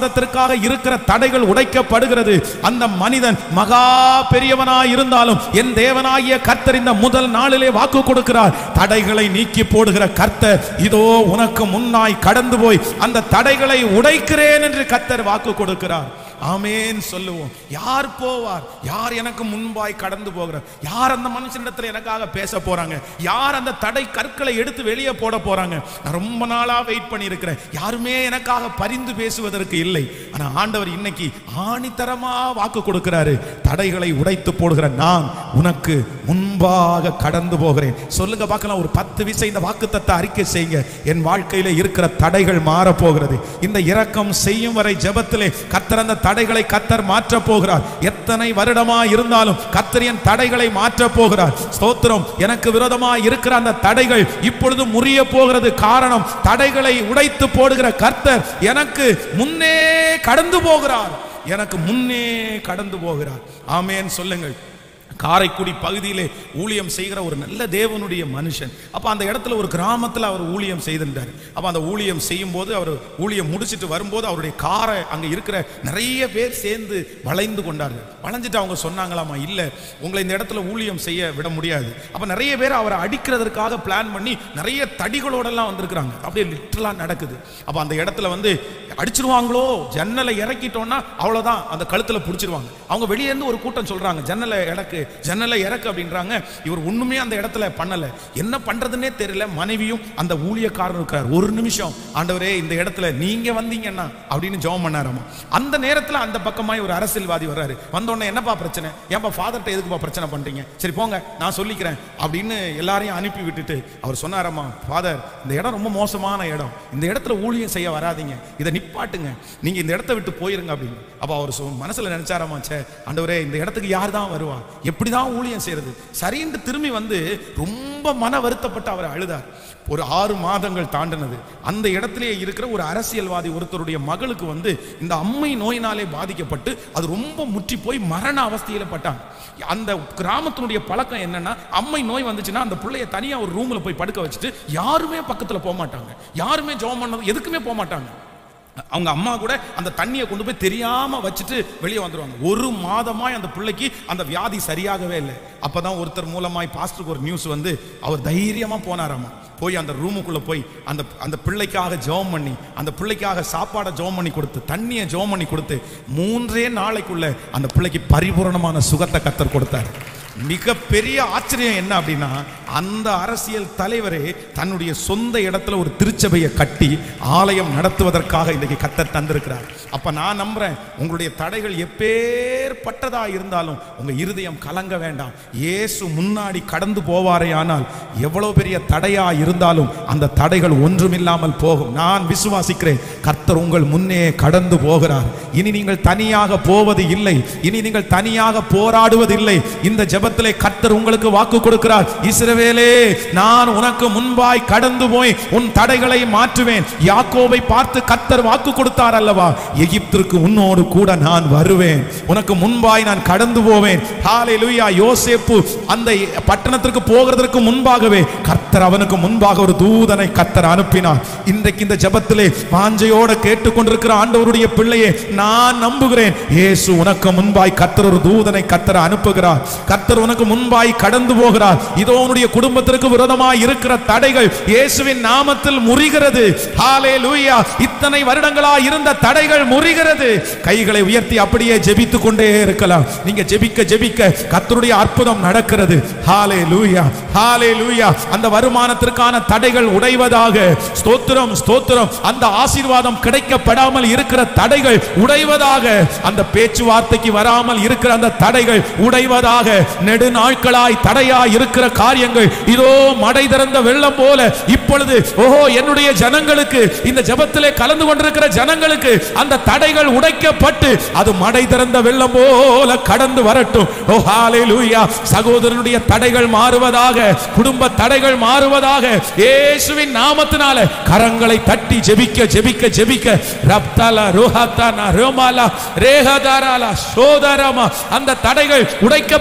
ஆசீர்வாதத்திற்காக இருக்கிற தடைகள் உடைக்கப்படுகிறது அந்த மனிதன் மகா பெரியவனாய் இருந்தாலும் என் தேவனாகிய கர்த்தர் இந்த முதல் நாளிலே வாக்கு கொடுக்கிறார் தடைகளை நீக்கி போடுகிற கர்த்தர் இதோ உனக்கு முன்னாய் கடந்து போய் அந்த தடைகளை உடைக்கிறேன் என்று கர்த்தர் வாக்கு கொடுக்கிறார் ஆமேன் சொல்லுவோம் யார் போவார் யார் எனக்கு முன்பாய் கடந்து போகிறார் யார் அந்த மனுஷனிடத்துல எனக்காக பேச போறாங்க யார் அந்த தடை கற்களை எடுத்து வெளியே போட போறாங்க நான் ரொம்ப நாளா வெயிட் பண்ணி இருக்கிறேன் யாருமே எனக்காக பரிந்து பேசுவதற்கு இல்லை ஆனா ஆண்டவர் இன்னைக்கு ஆணித்தரமா வாக்கு கொடுக்கிறாரு தடைகளை உடைத்து போடுகிற நான் உனக்கு முன்பாக கடந்து போகிறேன் சொல்லுங்க பார்க்கலாம் ஒரு பத்து விசை இந்த வாக்குத்தத்தை அறிக்கை செய்யுங்க என் வாழ்க்கையில இருக்கிற தடைகள் மாற போகிறது இந்த இரக்கம் செய்யும் வரை ஜெபத்திலே கத்தர் அந்த தடைகளை கத்தர் மாற்ற போகிறார் எத்தனை வருடமா இருந்தாலும் கத்தர் என் தடைகளை மாற்ற போகிறார் ஸ்தோத்திரம் எனக்கு விரோதமா இருக்கிற அந்த தடைகள் இப்பொழுது முறிய போகிறது காரணம் தடைகளை உடைத்து போடுகிற கர்த்தர் எனக்கு முன்னே கடந்து போகிறார் எனக்கு முன்னே கடந்து போகிறார் ஆமேன் சொல்லுங்கள் காரைக்குடி பகுதியிலே ஊழியம் செய்கிற ஒரு நல்ல தேவனுடைய மனுஷன் அப்ப அந்த இடத்துல ஒரு கிராமத்துல அவர் ஊழியம் செய்திருந்தார் அப்ப அந்த ஊழியம் செய்யும் போது அவர் ஊழியம் முடிச்சிட்டு வரும்போது அவருடைய காரை அங்க இருக்கிற நிறைய பேர் சேர்ந்து வளைந்து கொண்டார்கள் வளைஞ்சிட்டு அவங்க சொன்னாங்களாமா இல்ல உங்களை இந்த இடத்துல ஊழியம் செய்ய விட முடியாது அப்ப நிறைய பேர் அவரை அடிக்கிறதற்காக பிளான் பண்ணி நிறைய தடிகளோடெல்லாம் வந்திருக்கிறாங்க அப்படியே லிட்டரலா நடக்குது அப்ப அந்த இடத்துல வந்து அடிச்சிருவாங்களோ ஜன்னலை இறக்கிட்டோம்னா அவ்வளவுதான் அந்த கழுத்துல பிடிச்சிருவாங்க அவங்க வெளியே இருந்து ஒரு கூட்டம் சொல்றாங்க ஜன்னலை இறக்கு ஜன்னலை இறக்கு அப்படின்றாங்க இவர் ஒண்ணுமே அந்த இடத்துல பண்ணல என்ன பண்றதுன்னே தெரியல மனைவியும் அந்த ஊழியக்காரர் இருக்கிறார் ஒரு நிமிஷம் ஆண்டவரே இந்த இடத்துல நீங்க வந்தீங்கன்னா அப்படின்னு ஜெபம் பண்ணாராமா அந்த நேரத்துல அந்த பக்கமாய் ஒரு அரசியல்வாதி வர்றாரு வந்த உடனே என்னப்பா பிரச்சனை ஏன்பா ஃபாதர்ட்ட எதுக்குப்பா பிரச்சனை பண்றீங்க சரி போங்க நான் சொல்லிக்கிறேன் அப்படின்னு எல்லாரையும் அனுப்பி விட்டுட்டு அவர் சொன்னாராமா ஃபாதர் இந்த இடம் ரொம்ப மோசமான இடம் இந்த இடத்துல ஊழியம் செய்ய வராதீங்க இதை நிப்பாட்டுங்க நீங்க இந்த இடத்த விட்டு போயிருங்க அப்படின்னு அப்ப அவர் சொ- மனசுல நினைச்சாராமா சே ஆண்டவரே இந்த இடத்துக்கு யார் தான் வருவா எப்படிதான் ஊழியம் செய்யறது சரின்னு திரும்பி வந்து ரொம்ப மன வருத்தப்பட்டு அவர் அழுதார் ஒரு ஆறு மாதங்கள் தாண்டினது அந்த இடத்திலேயே இருக்கிற ஒரு அரசியல்வாதி ஒருத்தருடைய மகளுக்கு வந்து இந்த அம்மை நோயினாலே பாதிக்கப்பட்டு அது ரொம்ப முற்றி போய் மரண அவஸ்தையில பட்டாங்க அந்த கிராமத்தினுடைய பழக்கம் என்னன்னா அம்மை நோய் வந்துச்சுன்னா அந்த பிள்ளைய தனியா ஒரு ரூம்ல போய் படுக்க வச்சுட்டு யாருமே பக்கத்துல போக மாட்டாங்க யாருமே ஜெபம் பண்ண எதுக்குமே போக மாட்டாங்க அவங்க அம்மா கூட அந்த தண்ணியை கொண்டு போய் தெரியாம வச்சுட்டு வெளியே வந்துருவாங்க ஒரு மாதமாய் அந்த பிள்ளைக்கு அந்த வியாதி சரியாகவே இல்லை அப்பதான் ஒருத்தர் மூலமாய் பாஸ்டருக்கு ஒரு நியூஸ் வந்து அவர் தைரியமா போனாராமா போய் அந்த ரூமுக்குள்ள போய் அந்த அந்த பிள்ளைக்காக ஜெபம் பண்ணி அந்த பிள்ளைக்காக சாப்பாடை ஜெபம் பண்ணி கொடுத்து தண்ணியை ஜெபம் பண்ணி கொடுத்து மூன்றே நாளைக்குள்ள அந்த பிள்ளைக்கு பரிபூரணமான சுகத்தை கத்தர் கொடுத்தார் மிகப்பெரிய ஆச்சரியம் என்ன அப்படின்னா அந்த அரசியல் தலைவரே தன்னுடைய சொந்த இடத்துல ஒரு திருச்சபையை கட்டி ஆலயம் நடத்துவதற்காக இன்றைக்கு கத்தர் தந்திருக்கிறார் அப்ப நான் நம்புறேன் உங்களுடைய தடைகள் எப்பேற்பட்டதா இருந்தாலும் உங்க இருதயம் கலங்க வேண்டாம் இயேசு முன்னாடி கடந்து போவாரே ஆனால் எவ்வளவு பெரிய தடையா இருந்தாலும் அந்த தடைகள் ஒன்றுமில்லாமல் போகும் நான் விசுவாசிக்கிறேன் கர்த்தர் உங்கள் முன்னே கடந்து போகிறார் இனி நீங்கள் தனியாக போவது இல்லை இனி நீங்கள் தனியாக போராடுவது இல்லை இந்த ஜெபத்திலே கர்த்தர் உங்களுக்கு வாக்கு கொடுக்கிறார் இஸ்ரவேலே நான் உனக்கு முன்பாய் கடந்து போய் உன் தடைகளை மாற்றுவேன் யாக்கோபை பார்த்து கர்த்தர் வாக்கு கொடுத்தார் அல்லவா எகிப்திற்கு உன்னோடு கூட நான் வருவேன் உனக்கு முன்பாய் நான் கடந்து போவேன் ஹalleluya யோசேப்பு அந்த பட்டணத்திற்கு போகிறதற்கு முன்பாகவே கர்த்தர் அவனுக்கு முன்பாக ஒரு தூதனை கர்த்தர் அனுப்பினார் இன்றைக்கு இந்த ஜெபத்திலே வாஞ்சையோட கேட்டுக்கொண்டிருக்கிற ஆண்டவருடைய பிள்ளையே நான் நம்புகிறேன் இயேசு உனக்கு முன்பாய் கர்த்தர் ஒரு தூதனை கர்த்தர் அனுப்புகிறார் கர்த்தர் உனக்கு முன்பாய் கடந்து போகிறார் இதோ உன்னுடைய குடும்பத்திற்கு விரோதமாய் இருக்கிற தடைகள் இயேசுவின் நாமத்தில் முறிகிறது ஹalleluya இத்தனை வருடங்களா இருந்த தடைகள் முறிகிறது கைகளை உயர்த்தி அப்படியே ஜெபித்துக் கொண்டே இருக்கலாம் நீங்க ஜெபிக்க ஜெபிக்க கர்த்தருடைய அற்புதம் நடக்கிறது ஹalleluya ஹalleluya அந்த வருமானத்திற்கான தடைகள் உடைவதாக ஸ்தோத்திரம் ஸ்தோத்திரம் அந்த ஆசீர்வாதம் கிடைக்கப்படாமல் இருக்கிற தடைகள் உடைவதாக அந்த பேச்சுவார்த்தைக்கு வராமல் இருக்கிற அந்த தடைகள் உடைவதாக நெடுநாட்களாய் தடையாய் இருக்கிற காரியங்கள் இதோ மடை திறந்த வெள்ளம் போல இப்பொழுது ஓஹோ என்னுடைய ஜனங்களுக்கு இந்த ஜெபத்திலே கலந்து கொண்டிருக்கிற ஜனங்களுக்கு அந்த தடைகள் உடைக்கப்பட்டு அது மடை திறந்த வெள்ளம் போல கடந்து வரட்டும் ஓ ஹalleluya சகோதரனுடைய தடைகள் மாறுவதாக குடும்ப தடைகள் மாறுவதாக இயேசுவின் நாமத்தினால கரங்களை தட்டி ஜெபிக்க ஜெபிக்க ஜெபிக்க ரப்தல ருஹத்தன ருமல ரேஹதரல சோதரம அந்த தடைகள் உடைக்கப்படுகிறதற்கு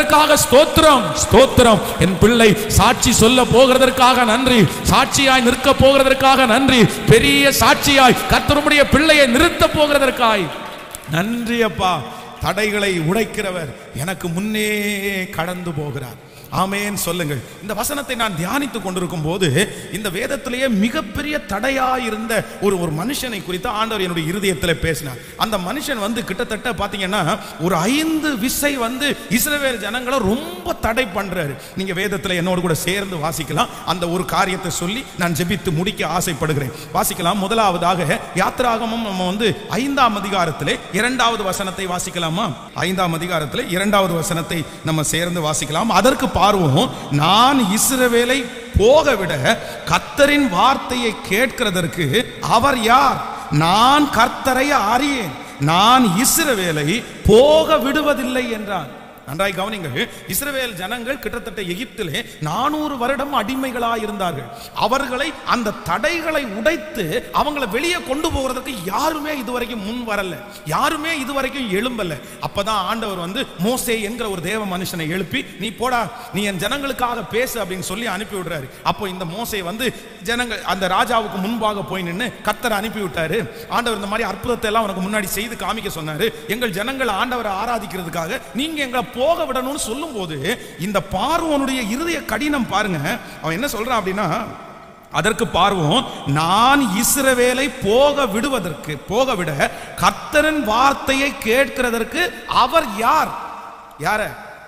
கொடுத்ததற்காக ஸ்தோத்திரம் ஸ்தோத்திரம் என் பிள்ளை சாட்சி சொல்ல போகிறதற்காக நன்றி சாட்சியாய் நிற்க போகிறதற்காக நன்றி பெரிய சாட்சியாய் கர்த்தருடைய பிள்ளையை நிறுத்த போகிறதற்காய் நன்றி அப்பா தடைகளை உடைக்கிறவர் எனக்கு முன்னே கடந்து போகிறார் ஆமேன் சொல்லுங்கள் இந்த வசனத்தை நான் தியானித்துக் கொண்டிருக்கும் போது இந்த வேதத்திலேயே மிகப்பெரிய தடையா இருந்த ஒரு ஒரு மனுஷனை குறித்து ஆண்டவர் என்னுடைய இருதயத்தில் பேசினார் அந்த மனுஷன் வந்து கிட்டத்தட்ட பாத்தீங்கன்னா ஒரு ஐந்து விசை வந்து இஸ்ரவேல் ஜனங்களை ரொம்ப தடை பண்றாரு நீங்க வேதத்தில் என்னோடு கூட சேர்ந்து வாசிக்கலாம் அந்த ஒரு காரியத்தை சொல்லி நான் ஜெபித்து முடிக்க ஆசைப்படுகிறேன் வாசிக்கலாம் முதலாவதாக யாத்ராகமம் நம்ம வந்து ஐந்தாம் அதிகாரத்திலே இரண்டாவது வசனத்தை வாசிக்கலாமா ஐந்தாம் அதிகாரத்திலே இரண்டாவது வசனத்தை நம்ம சேர்ந்து வாசிக்கலாம் அதற்கு பார்வோம் நான் இஸ்ரவேலை போக விட கர்த்தரின் வார்த்தையை கேட்கிறதற்கு அவர் யார் நான் கர்த்தரை அறியேன் நான் இஸ்ரவேலை போக விடுவதில்லை என்றான் நன்றாய் கவனிங்கள் இஸ்ரவேல் ஜனங்கள் கிட்டத்தட்ட எகிப்திலே நானூறு வருடம் அடிமைகளாய் இருந்தார்கள் அவர்களை அந்த தடைகளை உடைத்து அவங்களை வெளியே கொண்டு போகிறதுக்கு யாருமே இதுவரைக்கும் முன் வரல யாருமே இதுவரைக்கும் எழும்பல அப்பதான் ஆண்டவர் வந்து மோசே என்கிற ஒரு தேவ மனுஷனை எழுப்பி நீ போடா நீ என் ஜனங்களுக்காக பேசு அப்படின்னு சொல்லி அனுப்பி விடுறாரு அப்போ இந்த மோசே வந்து ஜனங்கள் அந்த ராஜாவுக்கு முன்பாக போய் நின்று கத்தரை அனுப்பி விட்டாரு ஆண்டவர் இந்த மாதிரி அற்புதத்தை எல்லாம் உனக்கு முன்னாடி செய்து காமிக்க சொன்னாரு எங்கள் ஜனங்கள் ஆண்டவரை ஆராதிக்கிறதுக்காக நீங்க எங்களை போக விடணும்னு சொல்லும்போது இந்த பார்வோனுடைய இருதய கடினம் பாருங்க அவன் என்ன சொல்றான் அப்படின்னா அதற்கு பார்வோம் நான் இஸ்ரவேலை போக விடுவதற்கு போக விட கர்த்தரின் வார்த்தையை கேட்கிறதற்கு அவர் யார் யார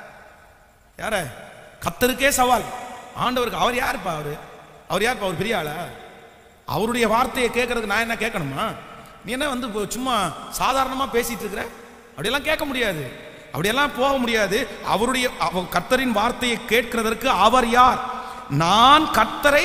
யார கர்த்தருக்கே சவால் ஆண்டவருக்கு அவர் யாருப்பா அவரு அவர் யாருப்பா அவர் பெரிய ஆளா அவருடைய வார்த்தையை கேட்கறதுக்கு நான் என்ன கேட்கணுமா நீ என்ன வந்து இப்போ சும்மா சாதாரணமா பேசிட்டு இருக்கிற அப்படியெல்லாம் கேட்க முடியாது அப்படியெல்லாம் போக முடியாது அவருடைய அவ- கர்த்தரின் வார்த்தையை கேட்கிறதற்கு அவர் யார் நான் கர்த்தரை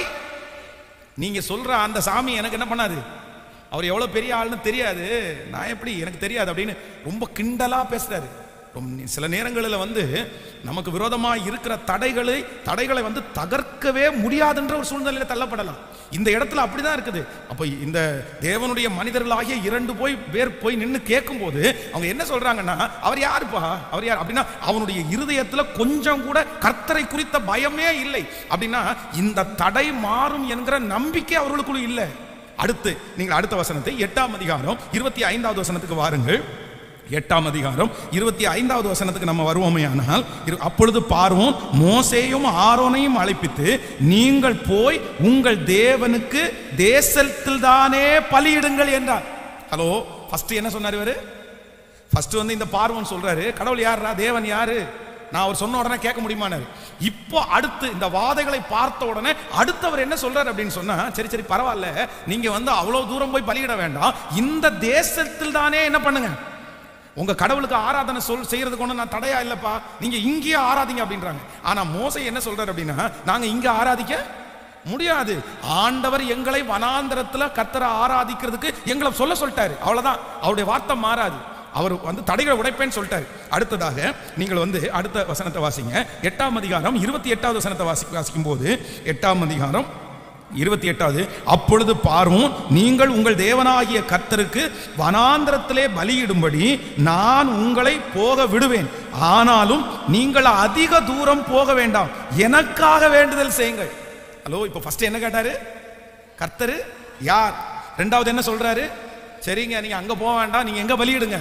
நீங்க சொல்ற அந்த சாமி எனக்கு என்ன பண்ணாது அவர் எவ்வளவு பெரிய ஆள்னு தெரியாது நான் எப்படி எனக்கு தெரியாது அப்படின்னு ரொம்ப கிண்டலா பேசுறாரு ரொம்ப சில நேரங்களில் வந்து நமக்கு விரோதமாக இருக்கிற தடைகளை தடைகளை வந்து தகர்க்கவே முடியாதுன்ற ஒரு சூழ்நிலையில தள்ளப்படலாம் இந்த இடத்துல அப்படிதான் இருக்குது அப்போ இந்த தேவனுடைய மனிதர்களாகிய இரண்டு போய் பேர் போய் நின்று கேட்கும்போது அவங்க என்ன சொல்றாங்கன்னா அவர் யாருப்பா அவர் யார் அப்படின்னா அவனுடைய இருதயத்துல கொஞ்சம் கூட கர்த்தரை குறித்த பயமே இல்லை அப்படின்னா இந்த தடை மாறும் என்கிற நம்பிக்கை அவர்களுக்குள்ள இல்லை அடுத்து நீங்கள் அடுத்த வசனத்தை எட்டாம் அதிகாரம் இருபத்தி ஐந்தாவது வசனத்துக்கு வாருங்கள் எட்டாம் அதிகாரம் இருபத்தி ஐந்தாவது வசனத்துக்கு நம்ம வருவோமே ஆனால் இரு- அப்பொழுது பார்வோம் மோசேயும் ஆரோனையும் அழைப்பித்து நீங்கள் போய் உங்கள் தேவனுக்கு தேசத்தில் தானே பலியிடுங்கள் என்றார் ஹலோ ஃபர்ஸ்ட் என்ன சொன்னார் இவரு ஃபர்ஸ்ட் வந்து இந்த பார்வன் சொல்றாரு கடவுள் யாருடா தேவன் யாரு நான் அவர் சொன்ன உடனே கேட்க முடியுமானாரு இப்போ அடுத்து இந்த வாதைகளை பார்த்த உடனே அடுத்தவர் என்ன சொல்றாரு அப்படின்னு சொன்னா சரி சரி பரவாயில்ல நீங்க வந்து அவ்வளவு தூரம் போய் பலியிட வேண்டாம் இந்த தேசத்தில் தானே என்ன பண்ணுங்க உங்க கடவுளுக்கு ஆராதனை சொல் செய்யறதுக்கு ஒண்ணு நான் தடையா இல்லப்பா நீங்க இங்கேயே ஆராதிங்க அப்படின்றாங்க ஆனா மோசை என்ன சொல்றாரு அப்படின்னா நாங்க இங்க ஆராதிக்க முடியாது ஆண்டவர் எங்களை வனாந்தரத்துல கத்தரை ஆராதிக்கிறதுக்கு எங்களை சொல்ல சொல்லிட்டாரு அவ்வளவுதான் அவருடைய வார்த்தை மாறாது அவர் வந்து தடைகளை உடைப்பேன்னு சொல்லிட்டாரு அடுத்ததாக நீங்கள் வந்து அடுத்த வசனத்தை வாசிங்க எட்டாம் அதிகாரம் இருபத்தி எட்டாவது வசனத்தை வாசி வாசிக்கும் போது எட்டாம் அதிகாரம் இருபத்தி எட்டாவது அப்பொழுது பார்வோம் நீங்கள் உங்கள் தேவனாகிய கர்த்தருக்கு வனாந்திரத்திலே பலியிடும்படி நான் உங்களை போக விடுவேன் ஆனாலும் நீங்கள் அதிக தூரம் போக வேண்டாம் எனக்காக வேண்டுதல் செய்யுங்கள் ஹலோ இப்போ ஃபர்ஸ்ட் என்ன கேட்டாரு கர்த்தரு யார் ரெண்டாவது என்ன சொல்றாரு சரிங்க நீங்க அங்க போக வேண்டாம் நீங்க எங்க பலியிடுங்க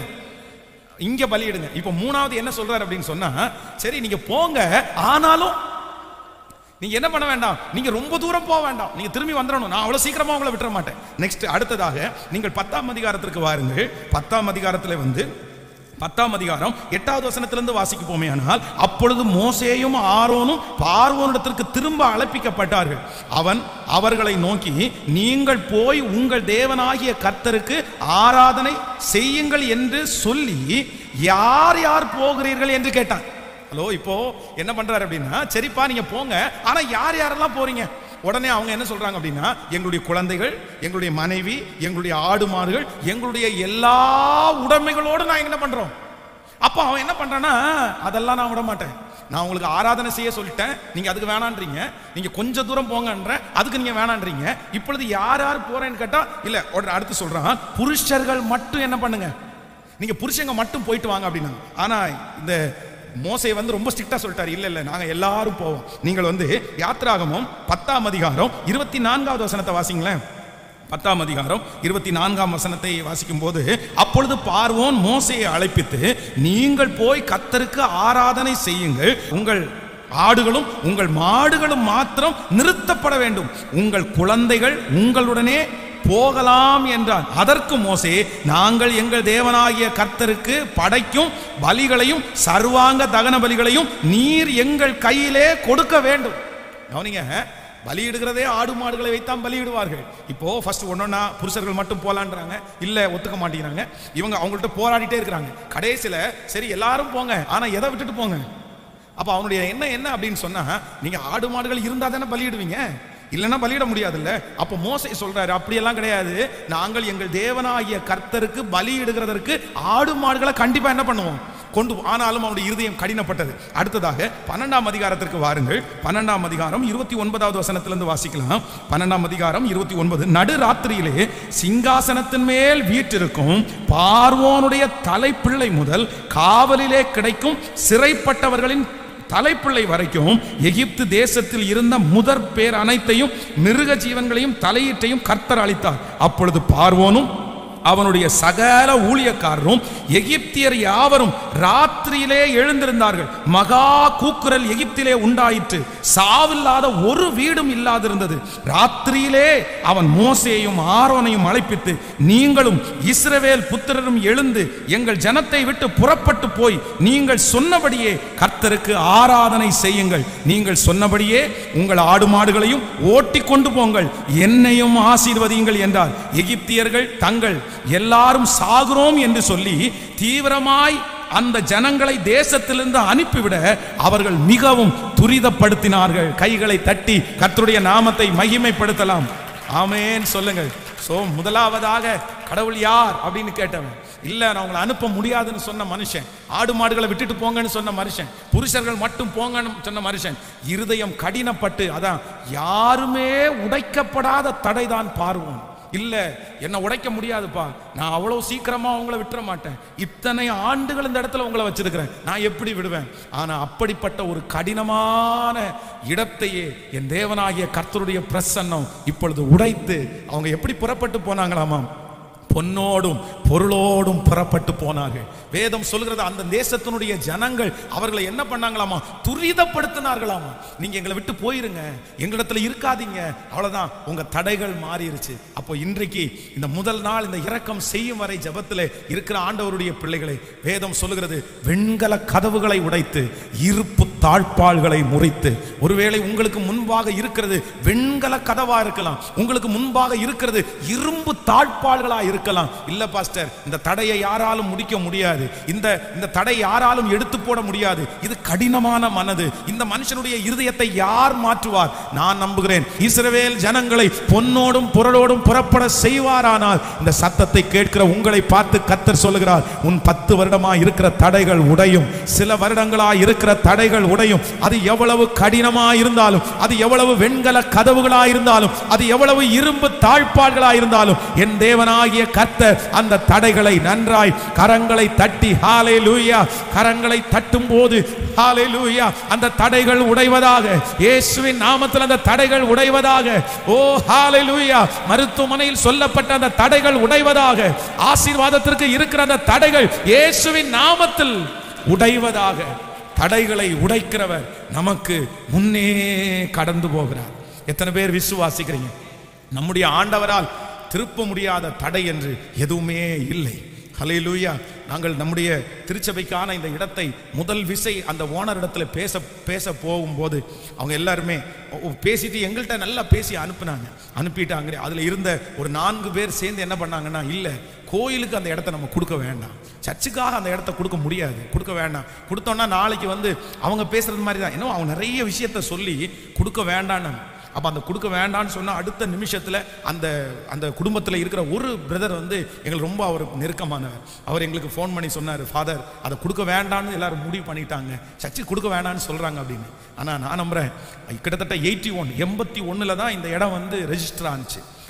இங்க பலியிடுங்க இப்போ மூணாவது என்ன சொல்றாரு அப்படின்னு சொன்னா சரி நீங்க போங்க ஆனாலும் நீங்க என்ன பண்ண வேண்டாம் நீங்க ரொம்ப தூரம் போக வேண்டாம் நீங்க திரும்பி வந்துடணும் நான் அவ்வளவு சீக்கிரமா உங்களை விட்டுற மாட்டேன் நெக்ஸ்ட் அடுத்ததாக நீங்கள் பத்தாம் அதிகாரத்திற்கு வாருங்கள் பத்தாம் அதிகாரத்தில் வந்து பத்தாம் அதிகாரம் எட்டாவது வசனத்திலிருந்து வாசிக்க போமேயானால் அப்பொழுது மோசேயும் ஆரோனும் பார்வோனிடத்திற்கு திரும்ப அழைப்பிக்கப்பட்டார்கள் அவன் அவர்களை நோக்கி நீங்கள் போய் உங்கள் தேவனாகிய கர்த்தருக்கு ஆராதனை செய்யுங்கள் என்று சொல்லி யார் யார் போகிறீர்கள் என்று கேட்டான் ஹலோ இப்போ என்ன பண்றாரு அப்படின்னா சரிப்பா நீங்க போங்க ஆனா யார் யாரெல்லாம் போறீங்க உடனே அவங்க என்ன சொல்றாங்க அப்படின்னா எங்களுடைய குழந்தைகள் எங்களுடைய மனைவி எங்களுடைய ஆடு மாடுகள் எங்களுடைய எல்லா உடைமைகளோடு நான் என்ன பண்றோம் அப்போ அவன் என்ன பண்றான்னா அதெல்லாம் நான் விட மாட்டேன் நான் உங்களுக்கு ஆராதனை செய்ய சொல்லிட்டேன் நீங்க அதுக்கு வேணான்றீங்க நீங்க கொஞ்ச தூரம் போங்கன்ற அதுக்கு நீங்க வேணான்றீங்க இப்பொழுது யார் யார் போறேன்னு கேட்டா இல்ல உடனே அடுத்து சொல்றான் புருஷர்கள் மட்டும் என்ன பண்ணுங்க நீங்க புருஷங்க மட்டும் போயிட்டு வாங்க அப்படின்னா ஆனா இந்த மோசே வந்து ரொம்ப ஸ்ட்ரிக்டா சொல்லிட்டாரு இல்ல இல்ல நாங்க எல்லாரும் போவோம் நீங்கள் வந்து யாத்ராகமம் பத்தாம் அதிகாரம் இருபத்தி நான்காவது வசனத்தை வாசிங்களேன் பத்தாம் அதிகாரம் இருபத்தி நான்காம் வசனத்தை வாசிக்கும் போது அப்பொழுது பார்வோன் மோசையை அழைப்பித்து நீங்கள் போய் கத்தருக்கு ஆராதனை செய்யுங்கள் உங்கள் ஆடுகளும் உங்கள் மாடுகளும் மாத்திரம் நிறுத்தப்பட வேண்டும் உங்கள் குழந்தைகள் உங்களுடனே போகலாம் என்றார் அதற்கு மோசே நாங்கள் எங்கள் தேவனாகிய கர்த்தருக்கு படைக்கும் பலிகளையும் சர்வாங்க தகன பலிகளையும் நீர் எங்கள் கையிலே கொடுக்க வேண்டும் கவனிங்க பலியிடுகிறதே ஆடு மாடுகளை வைத்தான் பலியிடுவார்கள் இப்போ ஃபர்ஸ்ட் ஒன்னொன்னா புருஷர்கள் மட்டும் போலான்றாங்க இல்ல ஒத்துக்க மாட்டேங்கிறாங்க இவங்க அவங்கள்ட்ட போராடிட்டே இருக்கிறாங்க கடைசியில சரி எல்லாரும் போங்க ஆனா எதை விட்டுட்டு போங்க அப்ப அவனுடைய என்ன என்ன அப்படின்னு சொன்னா நீங்க ஆடு மாடுகள் இருந்தா தானே பலியிடுவீங்க இல்லைன்னா பலியிட முடியாதுல்ல அப்ப மோசை சொல்றாரு அப்படியெல்லாம் கிடையாது நாங்கள் எங்கள் தேவனாகிய கர்த்தருக்கு பலியிடுகிறதற்கு ஆடு மாடுகளை கண்டிப்பா என்ன பண்ணுவோம் கொண்டு போ- ஆனாலும் அவனுடைய இருதயம் கடினப்பட்டது அடுத்ததாக பன்னெண்டாம் அதிகாரத்திற்கு வாருங்கள் பன்னெண்டாம் அதிகாரம் இருபத்தி ஒன்பதாவது வசனத்திலிருந்து வாசிக்கலாம் பன்னெண்டாம் அதிகாரம் இருபத்தி ஒன்பது நடு ராத்திரியிலே சிங்காசனத்தின் மேல் வீற்றிருக்கும் பார்வோனுடைய தலைப்பிள்ளை முதல் காவலிலே கிடைக்கும் சிறைப்பட்டவர்களின் தலைப்பிள்ளை வரைக்கும் எகிப்து தேசத்தில் இருந்த முதற் பேர் அனைத்தையும் மிருக ஜீவன்களையும் தலையீட்டையும் கர்த்தர் அளித்தார் அப்பொழுது பார்வோனும் அவனுடைய சகல ஊழியக்காரரும் எகிப்தியர் யாவரும் ராத்திரியிலே எழுந்திருந்தார்கள் மகா கூக்குரல் எகிப்திலே உண்டாயிற்று சாவில்லாத ஒரு வீடும் இல்லாதிருந்தது ராத்திரியிலே அவன் மோசேயும் ஆரோனையும் அழைப்பித்து நீங்களும் இஸ்ரவேல் புத்திரரும் எழுந்து எங்கள் ஜனத்தை விட்டு புறப்பட்டு போய் நீங்கள் சொன்னபடியே கர்த்தருக்கு ஆராதனை செய்யுங்கள் நீங்கள் சொன்னபடியே உங்கள் ஆடு மாடுகளையும் ஓட்டி கொண்டு போங்கள் என்னையும் ஆசீர்வதியுங்கள் என்றார் எகிப்தியர்கள் தங்கள் எல்லாரும் சாகுறோம் என்று சொல்லி தீவிரமாய் அந்த ஜனங்களை தேசத்திலிருந்து அனுப்பிவிட அவர்கள் மிகவும் துரிதப்படுத்தினார்கள் கைகளை தட்டி கர்த்தருடைய நாமத்தை மகிமைப்படுத்தலாம் ஆமென் சொல்லுங்கள் சோ முதலாவதாக கடவுள் யார் அப்படின்னு கேட்டவன் இல்ல நான் உங்களை அனுப்ப முடியாதுன்னு சொன்ன மனுஷன் ஆடு மாடுகளை விட்டுட்டு போங்கன்னு சொன்ன மனுஷன் புருஷர்கள் மட்டும் போங்கன்னு சொன்ன மனுஷன் இருதயம் கடினப்பட்டு அதான் யாருமே உடைக்கப்படாத தடைதான் பார்வோம் இல்ல என்ன உடைக்க முடியாதுப்பா நான் அவ்வளவு சீக்கிரமா உங்களை விட்டுற மாட்டேன் இத்தனை ஆண்டுகள் இந்த இடத்துல உங்களை வச்சிருக்கிறேன் நான் எப்படி விடுவேன் ஆனா அப்படிப்பட்ட ஒரு கடினமான இடத்தையே என் தேவனாகிய கர்த்தருடைய பிரசன்னம் இப்பொழுது உடைத்து அவங்க எப்படி புறப்பட்டு போனாங்களாமாம் பொன்னோடும் பொருளோடும் புறப்பட்டு போனார்கள் வேதம் சொல்கிறது அந்த தேசத்தினுடைய ஜனங்கள் அவர்களை என்ன பண்ணாங்களாமா துரிதப்படுத்தினார்களாமா நீங்க எங்களை விட்டு போயிருங்க எங்களிடத்துல இருக்காதீங்க அவ்வளவுதான் உங்க தடைகள் மாறிடுச்சு அப்போ இன்றைக்கு இந்த முதல் நாள் இந்த இரக்கம் செய்யும் வரை ஜெபத்தில் இருக்கிற ஆண்டவருடைய பிள்ளைகளை வேதம் சொல்லுகிறது வெண்கல கதவுகளை உடைத்து இருப்பு தாழ்பாள்களை முறித்து ஒருவேளை உங்களுக்கு முன்பாக இருக்கிறது வெண்கல கதவா இருக்கலாம் உங்களுக்கு முன்பாக இருக்கிறது இரும்பு தாழ்பாள்களா இருக்கலாம் இல்ல பாஸ்டர் இந்த தடையை யாராலும் முடிக்க முடியாது இந்த இந்த தடை யாராலும் எடுத்து போட முடியாது இது கடினமான மனது இந்த மனுஷனுடைய இருதயத்தை யார் மாற்றுவார் நான் நம்புகிறேன் இஸ்ரவேல் ஜனங்களை பொன்னோடும் பொருளோடும் புறப்பட செய்வாரானால் இந்த சத்தத்தை கேட்கிற உங்களை பார்த்து கத்தர் சொல்லுகிறார் உன் பத்து வருடமா இருக்கிற தடைகள் உடையும் சில வருடங்களா இருக்கிற தடைகள் உடையும் அது எவ்வளவு கடினமா இருந்தாலும் அது எவ்வளவு வெண்கல கதவுகளா இருந்தாலும் அது எவ்வளவு இரும்பு தாழ்பாடுகளா இருந்தாலும் என் தேவனாகிய கர்த்தர் அந்த தடைகளை நன்றாய் கரங்களை தட்டி ஹாலே லூயா கரங்களை தட்டும் போது ஹாலே லூயா அந்த தடைகள் உடைவதாக இயேசுவின் நாமத்தில் அந்த தடைகள் உடைவதாக ஓ ஹாலே லூயா மருத்துவமனையில் சொல்லப்பட்ட அந்த தடைகள் உடைவதாக ஆசீர்வாதத்திற்கு இருக்கிற அந்த தடைகள் இயேசுவின் நாமத்தில் உடைவதாக தடைகளை உடைக்கிறவர் நமக்கு முன்னே கடந்து போகிறார் எத்தனை பேர் விசுவாசிக்கிறீங்க நம்முடைய ஆண்டவரால் திருப்ப முடியாத தடை என்று எதுவுமே இல்லை ஹalleluya நாங்கள் நம்முடைய திருச்சபைக்கான இந்த இடத்தை முதல் விசை அந்த ஓனர் இடத்துல பேச பேச போகும்போது அவங்க எல்லாருமே ஒ- பேசிட்டு எங்கள்கிட்ட நல்லா பேசி அனுப்புனாங்க அனுப்பிட்டாங்க அதில் இருந்த ஒரு நான்கு பேர் சேர்ந்து என்ன பண்ணாங்கன்னா இல்லை கோயிலுக்கு அந்த இடத்த நம்ம கொடுக்க வேண்டாம் சர்ச்சுக்காக அந்த இடத்த கொடுக்க முடியாது கொடுக்க வேண்டாம் கொடுத்தோம்னா நாளைக்கு வந்து அவங்க பேசுறது மாதிரி தான் இன்னும் அவங்க நிறைய விஷயத்த சொல்லி கொடுக்க வேண்டான்னு அப்போ அந்த கொடுக்க வேண்டாம்னு சொன்ன அடுத்த நிமிஷத்தில் அந்த அந்த குடும்பத்தில் இருக்கிற ஒரு பிரதர் வந்து எங்களுக்கு ரொம்ப அவர் நெருக்கமானவர் அவர் எங்களுக்கு ஃபோன் பண்ணி சொன்னார் ஃபாதர் அதை கொடுக்க வேண்டாம்னு எல்லாரும் முடிவு பண்ணிட்டாங்க சர்ச்சுக்கு கொடுக்க வேண்டாம்னு சொல்கிறாங்க அப்படின்னு ஆனால் நான் நம்புகிறேன் கிட்டத்தட்ட எயிட்டி ஒன் எண்பத்தி ஒன்றில் தான் இந்த இடம் வந்து ரெஜிஸ்டர் ஆனுச்சு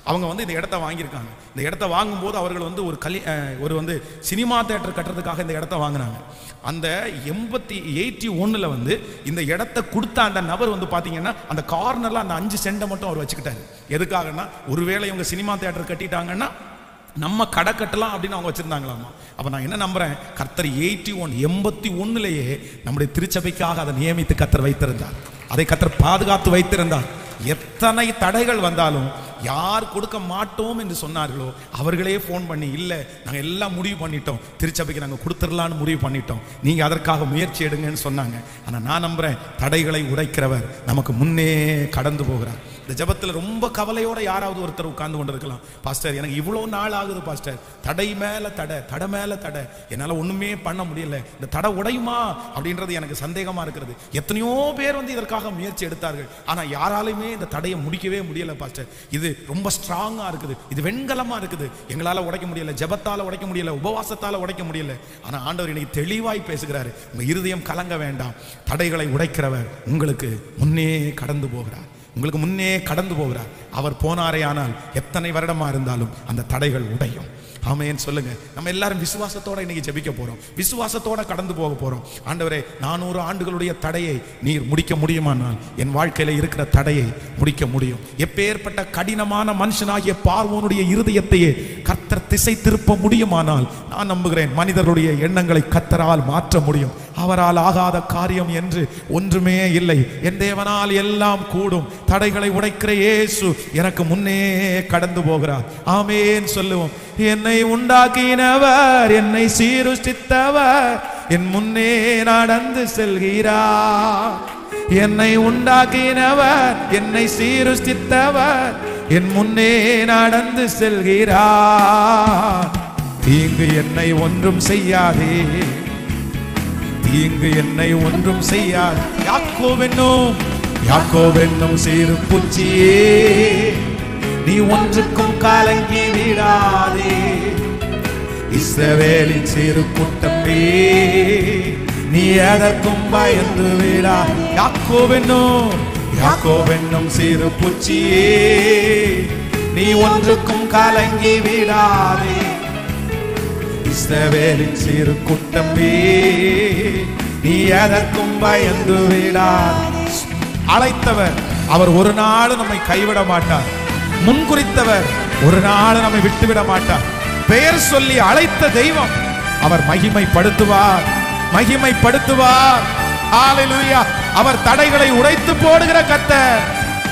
அவங்க வந்து இந்த இடத்த வாங்கியிருக்காங்க இந்த இடத்த வாங்கும்போது அவர்கள் வந்து ஒரு கலி அஹ், ஒரு வந்து சினிமா தேட்டர் கட்டுறதுக்காக இந்த இடத்த வாங்கினாங்க அந்த எண்பத்தி எயிட்டி ஒன்றில் வந்து இந்த இடத்த கொடுத்த அந்த நபர் வந்து பார்த்தீங்கன்னா அந்த கார்னரில் அந்த அஞ்சு சென்டை மட்டும் அவர் வச்சுக்கிட்டாரு எதுக்காகன்னா ஒருவேளை இவங்க சினிமா தேட்டர் கட்டிட்டாங்கன்னா நம்ம கடை கட்டலாம் அப்படின்னு அவங்க வச்சிருந்தாங்களாமா அப்ப நான் என்ன நம்புறேன் கர்த்தர் எயிட்டி ஒன் எண்பத்தி ஒன்னுலயே நம்முடைய திருச்சபைக்காக அதை நியமித்து கர்த்தர் வைத்திருந்தார் அதை கர்த்தர் பாதுகாத்து வைத்திருந்தார் எத்தனை தடைகள் வந்தாலும் யார் கொடுக்க மாட்டோம் என்று சொன்னார்களோ அவர்களே ஃபோன் பண்ணி இல்லை நாங்கள் எல்லாம் முடிவு பண்ணிட்டோம் திருச்சபைக்கு நாங்கள் கொடுத்துடலான்னு முடிவு பண்ணிட்டோம் நீங்கள் அதற்காக முயற்சி எடுங்கன்னு சொன்னாங்க ஆனால் நான் நம்புறேன் தடைகளை உடைக்கிறவர் நமக்கு முன்னே கடந்து போகிறார் இந்த ஜெபத்தில் ரொம்ப கவலையோட யாராவது ஒருத்தர் உட்கார்ந்து கொண்டிருக்கலாம் பாஸ்டர் எனக்கு இவ்வளோ நாள் ஆகுது பாஸ்டர் தடை மேல தடை தடை மேல தடை என்னால் ஒண்ணுமே பண்ண முடியல இந்த தடை உடையுமா அப்படின்றது எனக்கு சந்தேகமா இருக்கிறது எத்தனையோ பேர் வந்து இதற்காக முயற்சி எடுத்தார்கள் ஆனா யாராலுமே இந்த தடையை முடிக்கவே முடியல பாஸ்டர் இது ரொம்ப ஸ்ட்ராங்கா இருக்குது இது வெண்கலமா இருக்குது எங்களால உடைக்க முடியல ஜெபத்தால உடைக்க முடியல உபவாசத்தால உடைக்க முடியல ஆனா ஆண்டவர் இன்னைக்கு தெளிவாய் பேசுகிறாரு உங்க இருதயம் கலங்க வேண்டாம் தடைகளை உடைக்கிறவர் உங்களுக்கு முன்னே கடந்து போகிறார் உங்களுக்கு முன்னே கடந்து போகிறார் அவர் போனாரே ஆனால் எத்தனை வருடமா இருந்தாலும் அந்த தடைகள் உடையும் ஆமென்னு சொல்லுங்க நம்ம எல்லாரும் விசுவாசத்தோட இன்னைக்கு ஜெபிக்க போறோம் விசுவாசத்தோட கடந்து போக போறோம் ஆண்டவரே நானூறு ஆண்டுகளுடைய தடையை நீர் முடிக்க முடியுமானால் என் வாழ்க்கையில இருக்கிற தடையை முடிக்க முடியும் எப்பேற்பட்ட கடினமான மனுஷனாகிய பார்வோனுடைய இருதயத்தையே கர்த்தர் திசை திருப்ப முடியுமானால் நான் நம்புகிறேன் மனிதர்களுடைய எண்ணங்களை கர்த்தரால் மாற்ற முடியும் அவரால் ஆகாத காரியம் என்று ஒன்றுமே இல்லை என் தேவனால் எல்லாம் கூடும் தடைகளை உடைக்கிற இயேசு எனக்கு முன்னே கடந்து போகிறார் ஆமேன் சொல்லுவோம் என்னை உண்டாக்கினவர் என்னை சீருஷ்டித்தவர் என் முன்னே நடந்து செல்கிறார் என்னை உண்டாக்கினவர் என்னை சீருஷ்டித்தவர் என் முன்னே நடந்து செல்கிறார் தீங்கு என்னை ஒன்றும் செய்யாதே தீங்கு என்னை ஒன்றும் செய்யாது யாக்கோவென்னும் யாக்கோவென்னும் சிறு பூச்சியே நீ ஒன்றுக்கும் கலங்கி விடாதே இஸ்ரவேலின் சிறு கூட்டமே நீ எதற்கும் பயந்து விடா யாக்கோவென்னும் யாக்கோவென்னும் சிறு பூச்சியே நீ ஒன்றுக்கும் கலங்கி விடாதே இஸ்ரவேலின் சிறு கூட்டமே நீ எதற்கும் பயந்து விடார் அழைத்தவர் அவர் ஒரு நாள் நம்மை கைவிட மாட்டார் முன்குறித்தவர் ஒரு நாள் நம்மை விட்டுவிட மாட்டார் பெயர் சொல்லி அழைத்த தெய்வம் அவர் மகிமைப்படுத்துவார் மகிமைப்படுத்துவார் ஹalleluya அவர் தடைகளை உடைத்து போடுகிற கர்த்தர்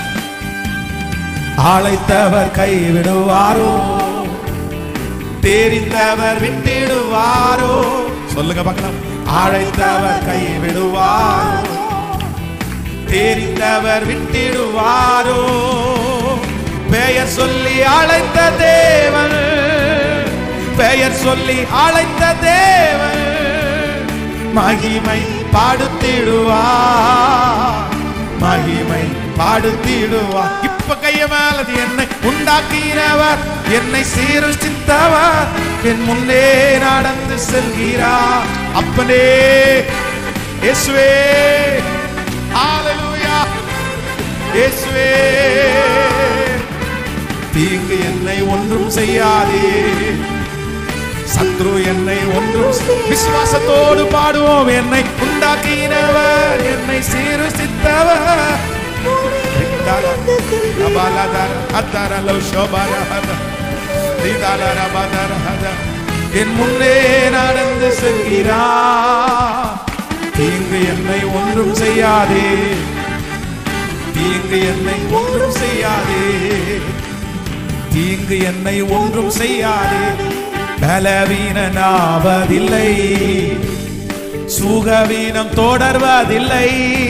அழைத்தவர் கைவிடுவாரோ தெரிந்தவர் விட்டிடுவாரோ சொல்லுங்க பார்க்கலாம் அழைத்தவர் கைவிடுவாரோ தெரிந்தவர் விட்டிடுவாரோ பெயர் சொல்லி அழைத்த தேவன் பெயர் சொல்லி அழைத்த தேவன் மகிமை பாடுத்திடுவார் மகிமை பாடுத்திடுவார் இப்ப கைய மேலது என்னை உண்டாக்கினவர் என்னை சீருஷ்டித்தவர் என் முன்னே நடந்து செல்கிறார் அப்பனே இயேசுவே ஹalleluya இயேசுவே தீங்கு என்னை ஒன்றும் செய்யாதே சத்ரு என்னை ஒன்றும் செய்- விசுவாசத்தோடு பாடுவோம் என்னை உண்டாக்கினவர் என்னை சீருசித்தவர் என் முன்னே நடந்து செல்கிறார் தீங்கு என்னை ஒன்றும் செய்யாதே தீங்கு என்னை ஒன்றும் செய்யாதே தீங்கு என்னை ஒன்றும் செய்யாதே பலவீனனாவதில்லை சுகவீனம் தொடர்வதில்லை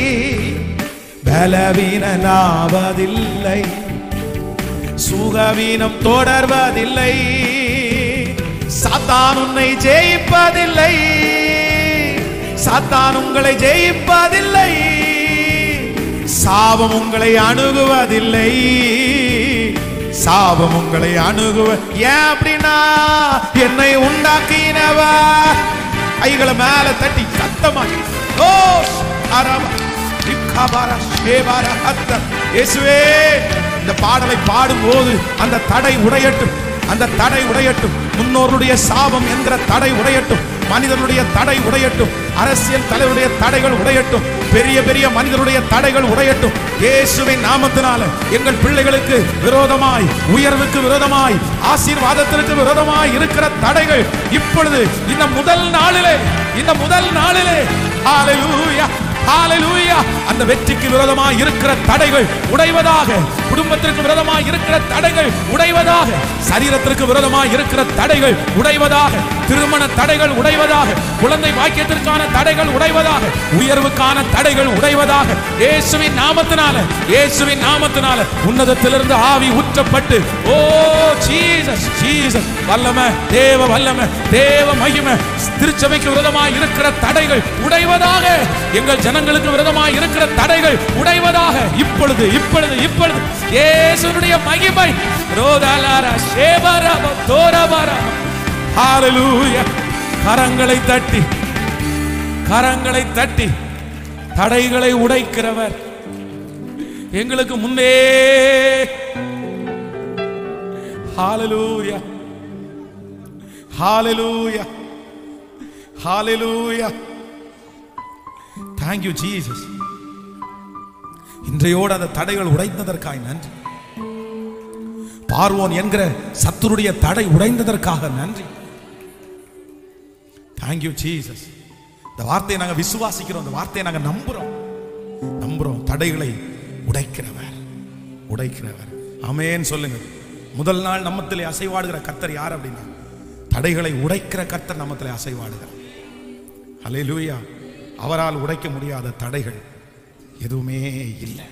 பலவீனனாவதில்லை சுகவீனம் தொடர்வதில்லை சாத்தான் உன்னை ஜெயிப்பதில்லை சாத்தான் உங்களை ஜெயிப்பதில்லை சாபம் உங்களை அணுகுவதில்லை சாபம் உங்களை அணுகுவ ஏன் அப்படின்னா என்னை உண்டாக்கினவர் கைகளை மேல தட்டி சத்தமா ஓ அரபா இக்கபார ஷேபார ஹத்த இயேசுவே இந்த இந்த பாடலை பாடும்போது அந்த தடை உடையட்டும் அந்த தடை உடையட்டும் முன்னோருடைய சாபம் என்கிற தடை உடையட்டும் மனிதனுடைய தடை உடையட்டும் அரசியல் தலைவருடைய தடைகள் உடையட்டும் பெரிய பெரிய மனிதனுடைய தடைகள் உடையட்டும் இயேசுவின் நாமத்தினால எங்கள் பிள்ளைகளுக்கு விரோதமாய் உயர்வுக்கு விரோதமாய் ஆசீர்வாதத்திற்கு விரோதமாய் இருக்கிற தடைகள் இப்பொழுது இந்த முதல் நாளிலே இந்த முதல் நாளிலே ஹalleluya ஹalleluya அந்த வெற்றிக்கு விரோதமாய் இருக்கிற தடைகள் உடைவதாக குடும்பத்திற்கு விரோதமாய் இருக்கிற தடைகள் உடைவதாக சரீரத்திற்கு விரோதமாய் இருக்கிற தடைகள் உடைவதாக திருமண தடைகள் உடைவதாக குழந்தை வாக்கியத்திற்கான தடைகள் உடைவதாக உயர்வுக்கான தடைகள் உடைவதாக இயேசுவின் நாமத்தினால இயேசுவின் நாமத்தினால உன்னதத்திலிருந்து ஆவி ஊற்றப்பட்டு ஓ ஜீசஸ் ஜீசஸ் வல்லம தேவ வல்லம தேவ மகிமை திருச்சபைக்கு விரோதமாய் இருக்கிற தடைகள் உடைவதாக எங்கள் ஜனங்களுக்கு விரோதமாய் இருக்கிற தடைகள் உடைவதாக இப்பொழுது இப்பொழுது இப்பொழுது இயேசுனுடைய மகிமை ரோதாலாரா ஷேபரப தோரபரா ஹalleluya கரங்களை தட்டி கரங்களை தட்டி தடைகளை உடைக்கிறவர் எங்களுக்கு முன்னே ஹalleluya ஹalleluya ஹalleluya thank you jesus இன்றையோடு அந்த தடைகள் உடைந்ததற்காய் நன்றி பார்வோன் என்கிற சத்துருடைய தடை உடைந்ததற்காக நன்றி thank you jesus இந்த வார்த்தையை நாங்க விசுவாசிக்கிறோம் இந்த வார்த்தையை நாங்க நம்புறோம் நம்புறோம் தடைகளை உடைக்கிறவர் உடைக்கிறவர் ஆமென் சொல்லுங்க முதல் நாள் நம்மத்திலே அசைவாடுகிற கர்த்தர் யார் அப்படின்னா தடைகளை உடைக்கிற கர்த்தர் நம்மத்திலே அசைவாடுகிறார் அல்லேலூயா அவரால் உடைக்க முடியாத தடைகள் எதுவுமே இல்லை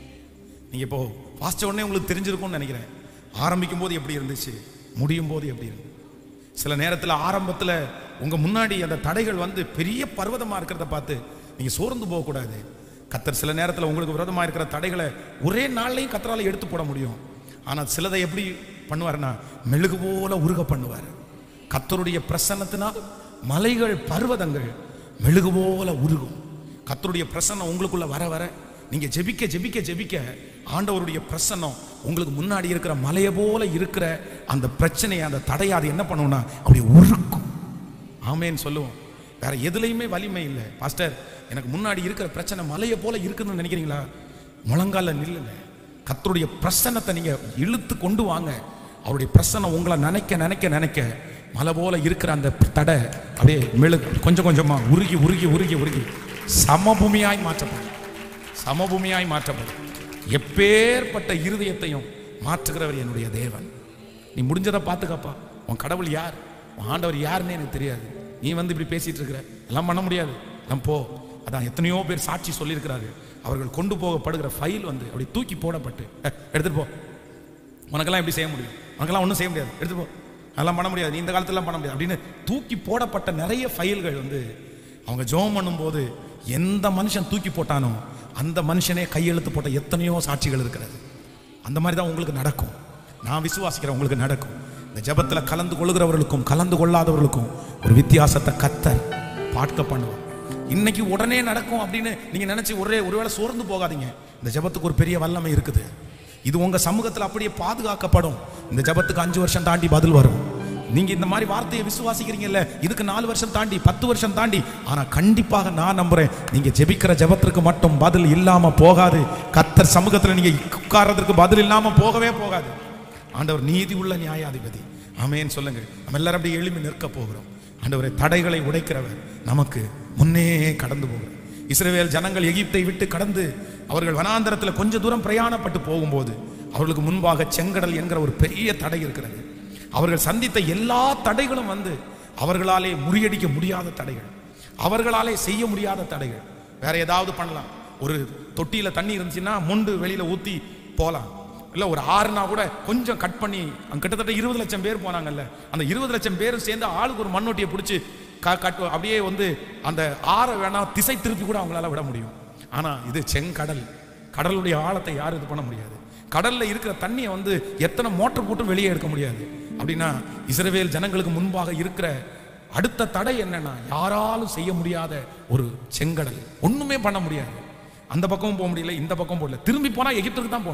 நீங்க இப்போ வாசிச்ச உடனே உங்களுக்கு தெரிஞ்சிருக்கும்னு நினைக்கிறேன் ஆரம்பிக்கும் போது எப்படி இருந்துச்சு முடியும் போது எப்படி இருந்துச்சு சில நேரத்தில் ஆரம்பத்தில் உங்க முன்னாடி அந்த தடைகள் வந்து பெரிய பர்வதமா இருக்கிறத பார்த்து நீங்க சோர்ந்து போகக்கூடாது கத்தர் சில நேரத்தில் உங்களுக்கு விரோதமா இருக்கிற தடைகளை ஒரே நாள்லையும் கத்தரால எடுத்து போட முடியும் ஆனால் சிலதை எப்படி பண்ணுவாருன்னா மெழுகு போல உருக பண்ணுவார் கத்தருடைய பிரசன்னத்தினால் மலைகள் பர்வதங்கள் மெழுகு போல உருகும் கத்தருடைய பிரசன்னம் உங்களுக்குள்ள வர வர நீங்க ஜெபிக்க ஜெபிக்க ஜெபிக்க ஆண்டவருடைய பிரசன்னம் உங்களுக்கு முன்னாடி இருக்கிற மலையை போல இருக்கிற அந்த பிரச்சனையை அந்த தடையை அது என்ன பண்ணும்னா அப்படி உருக்கும் ஆமேன்னு சொல்லுவோம் வேற எதுலையுமே வலிமை இல்லை பாஸ்டர் எனக்கு முன்னாடி இருக்கிற பிரச்சனை மலையை போல இருக்குதுன்னு நினைக்கிறீங்களா முழங்கால நில்லுங்க கத்தருடைய பிரசன்னத்தை நீங்க இழுத்து கொண்டு வாங்க அவருடைய பிரசன்னம் உங்களை நினைக்க நினைக்க நினைக்க மலை போல இருக்கிற அந்த தடை அப்படியே மெழு கொஞ்சம் கொஞ்சமா உருகி உருகி உருகி உருகி சமபூமியாய் மாற்றப்படும் சமபூமியாய் மாற்றப்படும் எப்பேற்பட்ட இருதயத்தையும் மாற்றுகிறவர் என்னுடைய தேவன் நீ முடிஞ்சதை பார்த்துக்கப்பா உன் கடவுள் யார் உன் ஆண்டவர் யாருன்னு எனக்கு தெரியாது நீ வந்து இப்படி பேசிட்டு இருக்கிற எல்லாம் பண்ண முடியாது எல்லாம் போ அதான் எத்தனையோ பேர் சாட்சி சொல்லியிருக்கிறார்கள் அவர்கள் கொண்டு போகப்படுகிற ஃபைல் வந்து அப்படி தூக்கி போடப்பட்டு "அஹ், எடுத்துட்டு போ உனக்கெல்லாம் எப்படி செய்ய முடியும் உனக்கெல்லாம் ஒன்றும் செய்ய முடியாது எடுத்து போ அதெல்லாம் பண்ண முடியாது நீ இந்த காலத்துலலாம் பண்ண முடியாது அப்படின்னு தூக்கி போடப்பட்ட நிறைய ஃபைல்கள் வந்து அவங்க ஜெபம் பண்ணும்போது எந்த மனுஷன் தூக்கி போட்டானோ அந்த மனுஷனே கையெழுத்து போட்ட எத்தனையோ சாட்சிகள் இருக்கிறது அந்த மாதிரி தான் உங்களுக்கு நடக்கும் நான் விசுவாசிக்கிறேன் உங்களுக்கு நடக்கும் இந்த ஜெபத்தில் கலந்து கொள்கிறவர்களுக்கும் கலந்து கொள்ளாதவர்களுக்கும் ஒரு வித்தியாசத்தை கத்தர் பார்க்க பண்ணுவார் இன்னைக்கு உடனே நடக்கும் அப்படின்னு நீங்க நினைச்சு ஒரே ஒருவேளை சோர்ந்து போகாதீங்க இந்த ஜெபத்துக்கு ஒரு பெரிய வல்லமை இருக்குது இது உங்க சமூகத்தில் அப்படியே பாதுகாக்கப்படும் இந்த ஜெபத்துக்கு அஞ்சு வருஷம் தாண்டி பதில் வரும் நீங்க இந்த மாதிரி வார்த்தையை விசுவாசிக்கிறீங்கல்ல இதுக்கு நாலு வருஷம் தாண்டி பத்து வருஷம் தாண்டி ஆனா கண்டிப்பாக நான் நம்புறேன் நீங்க ஜெபிக்கிற ஜெபத்திற்கு மட்டும் பதில் இல்லாம போகாது கத்தர் சமூகத்தில் நீங்க உட்கார்றதுக்கு பதில் இல்லாம போகவே போகாது ஆண்டவர் நீதி உள்ள நியாயாதிபதி ஆமென் சொல்லுங்க நம்ம எல்லாரும் அப்படியே எளிமை நிற்க போகிறோம் ஆண்டவரை தடைகளை உடைக்கிறவர் நமக்கு முன்னே கடந்து போகிறோம் இஸ்ரவேல் ஜனங்கள் எகிப்தை விட்டு கடந்து அவர்கள் வனாந்தரத்தில் கொஞ்ச தூரம் பிரயாணப்பட்டு போகும்போது அவர்களுக்கு முன்பாக செங்கடல் என்கிற ஒரு பெரிய தடை இருக்கிறது அவர்கள் சந்தித்த எல்லா தடைகளும் வந்து அவர்களாலே முறியடிக்க முடியாத தடைகள் அவர்களாலே செய்ய முடியாத தடைகள் வேற ஏதாவது பண்ணலாம் ஒரு தொட்டியில தண்ணி இருந்துச்சுன்னா முண்டு வெளியில ஊத்தி போலாம் இல்ல ஒரு ஆறுனா கூட கொஞ்சம் கட் பண்ணி அங்க கிட்டத்தட்ட இருபது லட்சம் பேர் போனாங்கல்ல அந்த இருபது லட்சம் பேரும் சேர்ந்து ஆளுக்கு ஒரு மண்ணொட்டியை பிடிச்சி க- கட்டு அப்படியே வந்து அந்த ஆறை வேணா திசை திருப்பி கூட அவங்களால விட முடியும் ஆனா இது செங்கடல் கடலுடைய ஆழத்தை யாரும் இது பண்ண முடியாது கடல்ல இருக்கிற தண்ணியை வந்து எத்தனை மோட்டர் போட்டு வெளியே எடுக்க முடியாது அப்படின்னா இஸ்ரவேல் ஜனங்களுக்கு முன்பாக இருக்கிற அடுத்த தடை என்னன்னா யாராலும் செய்ய முடியாத ஒரு செங்கடல் ஒண்ணுமே பண்ண முடியாது அந்த பக்கமும் போக முடியல இந்த பக்கம் போகல திரும்பி போனா எகிப்துக்கு தான் போகணும்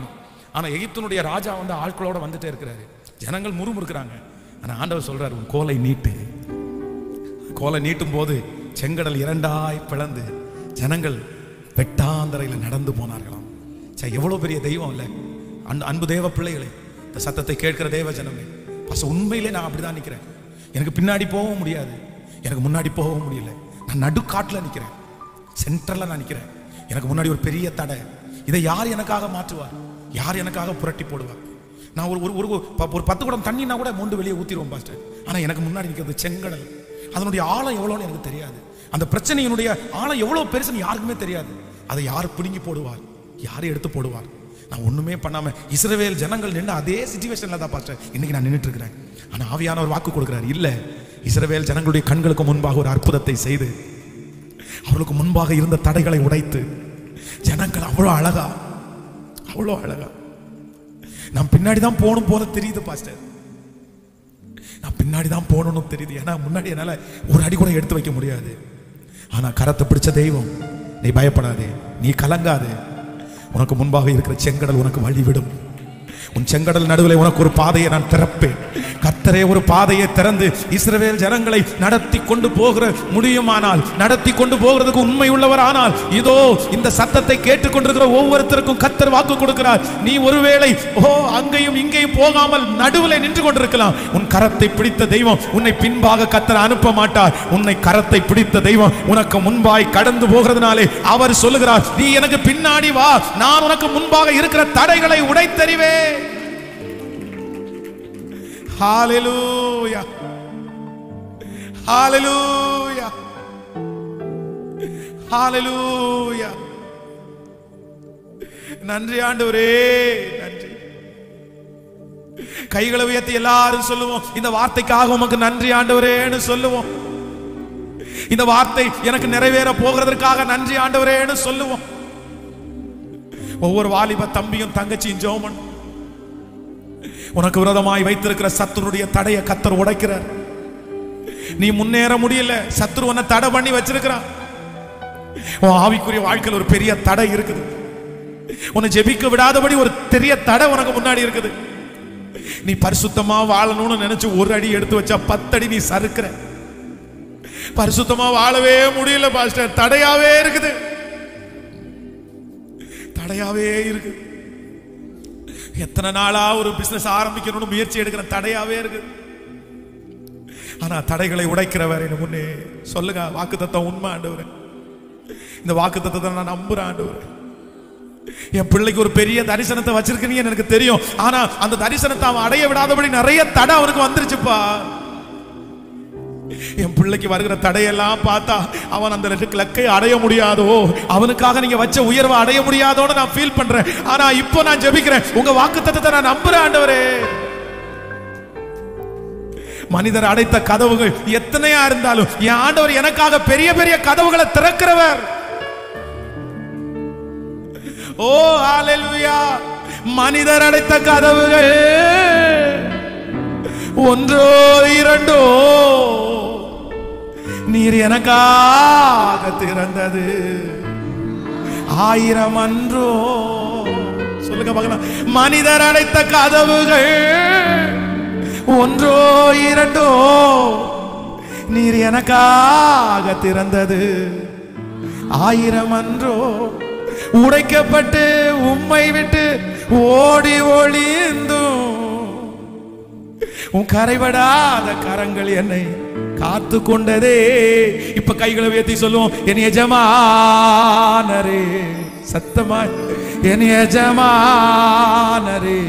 ஆனா எகிப்தினுடைய ராஜா வந்து ஆட்களோட வந்துட்டே இருக்கிறாரு ஜனங்கள் முறுமுறுக்கிறாங்க ஆனா ஆண்டவர் சொல்றாரு உன் கோலை நீட்டு கோலை நீட்டும் போது செங்கடல் இரண்டாய் பிளந்து ஜனங்கள் வெட்டாந்தரையில் நடந்து போனார்களாம் சே எவ்வளவு பெரிய தெய்வம் இல்ல அன்பு அன்பு தேவ பிள்ளைகளே இந்த சத்தத்தை கேட்கிற தேவ ஜனமே பச உண்மையிலே நான் அப்படிதான் நிக்கிறேன் எனக்கு பின்னாடி போகவும் முடியாது எனக்கு முன்னாடி போகவும் முடியல நான் நடுக்காட்டுல நிக்கிறேன் சென்டர்ல நான் நிக்கிறேன் எனக்கு முன்னாடி ஒரு பெரிய தடை இதை யார் எனக்காக மாற்றுவார் யார் எனக்காக புரட்டி போடுவார் நான் ஒரு ஒரு ஒரு ப- ஒரு பத்து குடம் தண்ணினா கூட மொண்டு வெளியே ஊத்திடுவோம் பாஸ்டர் ஆனா எனக்கு முன்னாடி நிற்கிறது செங்கடல் அதனுடைய ஆழம் எவ்வளோன்னு எனக்கு தெரியாது அந்த பிரச்சனையினுடைய ஆழம் எவ்வளவு பெருசுன்னு யாருக்குமே தெரியாது அதை யார் பிடுங்கி போடுவார் யார் எடுத்து போடுவார் நான் ஒண்ணுமே பண்ணாம இஸ்ரவேல் ஜனங்கள் நின்று அதே சுச்சுவேஷன்ல தான் பாஸ்டர் இன்னைக்கு நான் நின்னுட்டு இருக்கிறேன் ஆனா ஆவியானவர் வாக்கு கொடுக்கிறார் இல்ல இஸ்ரவேல் ஜனங்களுடைய கண்களுக்கு முன்பாக ஒரு அற்புதத்தை செய்து அவர்களுக்கு முன்பாக இருந்த தடைகளை உடைத்து ஜனங்கள் அவ்வளோ அழகா அவ்வளோ அழகா நான் பின்னாடி தான் போகணும் போல தெரியுது பாஸ்டர் நான் பின்னாடி தான் போகணும்னு தெரியுது ஏன்னா முன்னாடி என்னால ஒரு அடி கூட எடுத்து வைக்க முடியாது ஆனா கரத்தை பிடிச்ச தெய்வம் நீ பயப்படாதே நீ கலங்காதே உனக்கு முன்பாக இருக்கிற செங்கடல் உனக்கு வழிவிடும் உன் செங்கடல் நடுவில் உனக்கு ஒரு பாதையை நான் திறப்பேன் கர்த்தரே ஒரு பாதையை திறந்து இஸ்ரவேல் ஜனங்களை நடத்தி கொண்டு போகிற முடியுமானால் நடத்தி கொண்டு போகிறதுக்கு உண்மை உள்ளவர் ஆனால் இதோ இந்த சத்தத்தை கேட்டுக்கொண்டிருக்கிற ஒவ்வொருத்தருக்கும் கர்த்தர் வாக்கு கொடுக்கிறார் நீ ஒருவேளை ஓ அங்கேயும் இங்கேயும் போகாமல் நடுவில் நின்று கொண்டிருக்கலாம் உன் கரத்தை பிடித்த தெய்வம் உன்னை பின்பாக கர்த்தர் அனுப்ப மாட்டார் உன்னை கரத்தை பிடித்த தெய்வம் உனக்கு முன்பாய் கடந்து போகிறதுனாலே அவர் சொல்லுகிறார் நீ எனக்கு பின்னாடி வா நான் உனக்கு முன்பாக இருக்கிற தடைகளை உடைத்தறிவேன் Hallelujah. Hallelujah. Hallelujah. நன்றி ஆண்டவரே நன்றி கைகளை உயர்த்தி எல்லாரும் சொல்லுவோம் இந்த வார்த்தைக்காக உமக்கு நன்றி ஆண்டவரேன்னு சொல்லுவோம் இந்த வார்த்தை எனக்கு நிறைவேற போகிறதற்காக நன்றி ஆண்டவரேன்னு சொல்லுவோம் ஒவ்வொரு வாலிப தம்பியும் தங்கச்சியும் ஜோமன் உனக்கு விரோதமாய் வைத்திருக்கிற சத்துருடைய தடையை கத்தர் உடைக்கிறார் நீ முன்னேற முடியல சத்துரு உன்னை தடை பண்ணி வச்சிருக்கிறான் உன் ஆவிக்குரிய வாழ்க்கையில் ஒரு பெரிய தடை இருக்குது உன்னை ஜெபிக்க விடாதபடி ஒரு பெரிய தடை உனக்கு முன்னாடி இருக்குது நீ பரிசுத்தமா வாழணும்னு நினைச்சு ஒரு அடி எடுத்து வச்சா பத்தடி நீ சறுக்கிற பரிசுத்தமா வாழவே முடியல பாஸ்டர் தடையாவே இருக்குது தடையாவே இருக்குது எத்தனை நாளா ஒரு பிசினஸ் ஆரம்பிக்கணும்னு முயற்சி எடுக்கிற தடையாவே இருக்கு ஆனா தடைகளை உடைக்கிறவர் என்ன முன்னே சொல்லுங்க வாக்கு தத்தம் உண்மை ஆண்டவர் இந்த வாக்கு தத்தத்தை நான் நம்புறேன் ஆண்டவர் என் பிள்ளைக்கு ஒரு பெரிய தரிசனத்தை வச்சிருக்கீங்கன்னு எனக்கு தெரியும் ஆனா அந்த தரிசனத்தை அவன் அடைய விடாதபடி நிறைய தடை அவனுக்கு வந்துருச்சுப்பா என் பிள்ளைக்கு வருகிற தடையெல்லாம் பார்த்தா அவன் அந்த லக்கை அடைய முடியாதோ அவனுக்காக நீங்க வச்ச உயர்வை அடைய முடியாதோன்னு நான் ஃபீல் பண்றேன் ஆனா இப்போ நான் ஜெபிக்கிறேன் உங்க வாக்குத்தத்தத்தை நான் நம்புறேன் ஆண்டவரே மனிதர் அடைத்த கதவுகள் எத்தனையா இருந்தாலும் என் ஆண்டவர் எனக்காக பெரிய பெரிய கதவுகளை திறக்கிறவர் ஓ ஹalleluya மனிதர் அடைத்த கதவுகள் ஒன்றோ இரண்டோ நீர் எனக்காக திறந்தது ஆயிரம் அன்றோ சொல்லுங்க பார்க்கலாம் மனிதர் அடைத்த கதவுகள் ஒன்றோ இரண்டோ நீர் எனக்காக திறந்தது ஆயிரம் அன்றோ உடைக்கப்பட்டு உம்மை விட்டு ஓடி ஒளிந்தும் உன் கரைபடாத கரங்கள் என்னை காத்து கொண்டதே இப்ப கைகளை உயர்த்தி சொல்லுவோம் என் எஜமானரே சத்தமா என் எஜமானரே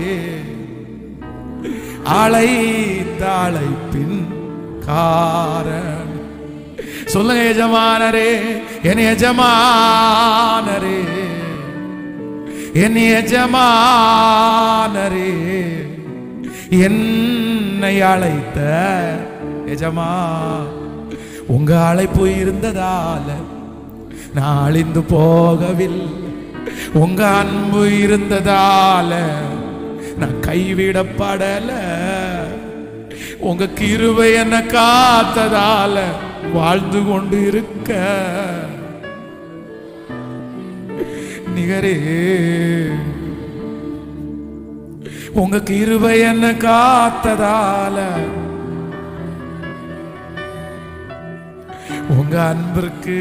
அழைத்த அழைப்பின் காரன் சொல்லுங்க எஜமானரே என் எஜமானரே என் எஜமானரே என்னை அழைத்த எஜமா உங்க அழைப்பு இருந்ததால நான் அழிந்து போகவில்லை உங்க அன்பு இருந்ததால நான் கைவிடப்படல உங்க கிருபை என்ன காத்ததால வாழ்ந்து கொண்டு இருக்க நிகரே உங்க கிருபை என்ன காத்ததால உங்க அன்பிற்கு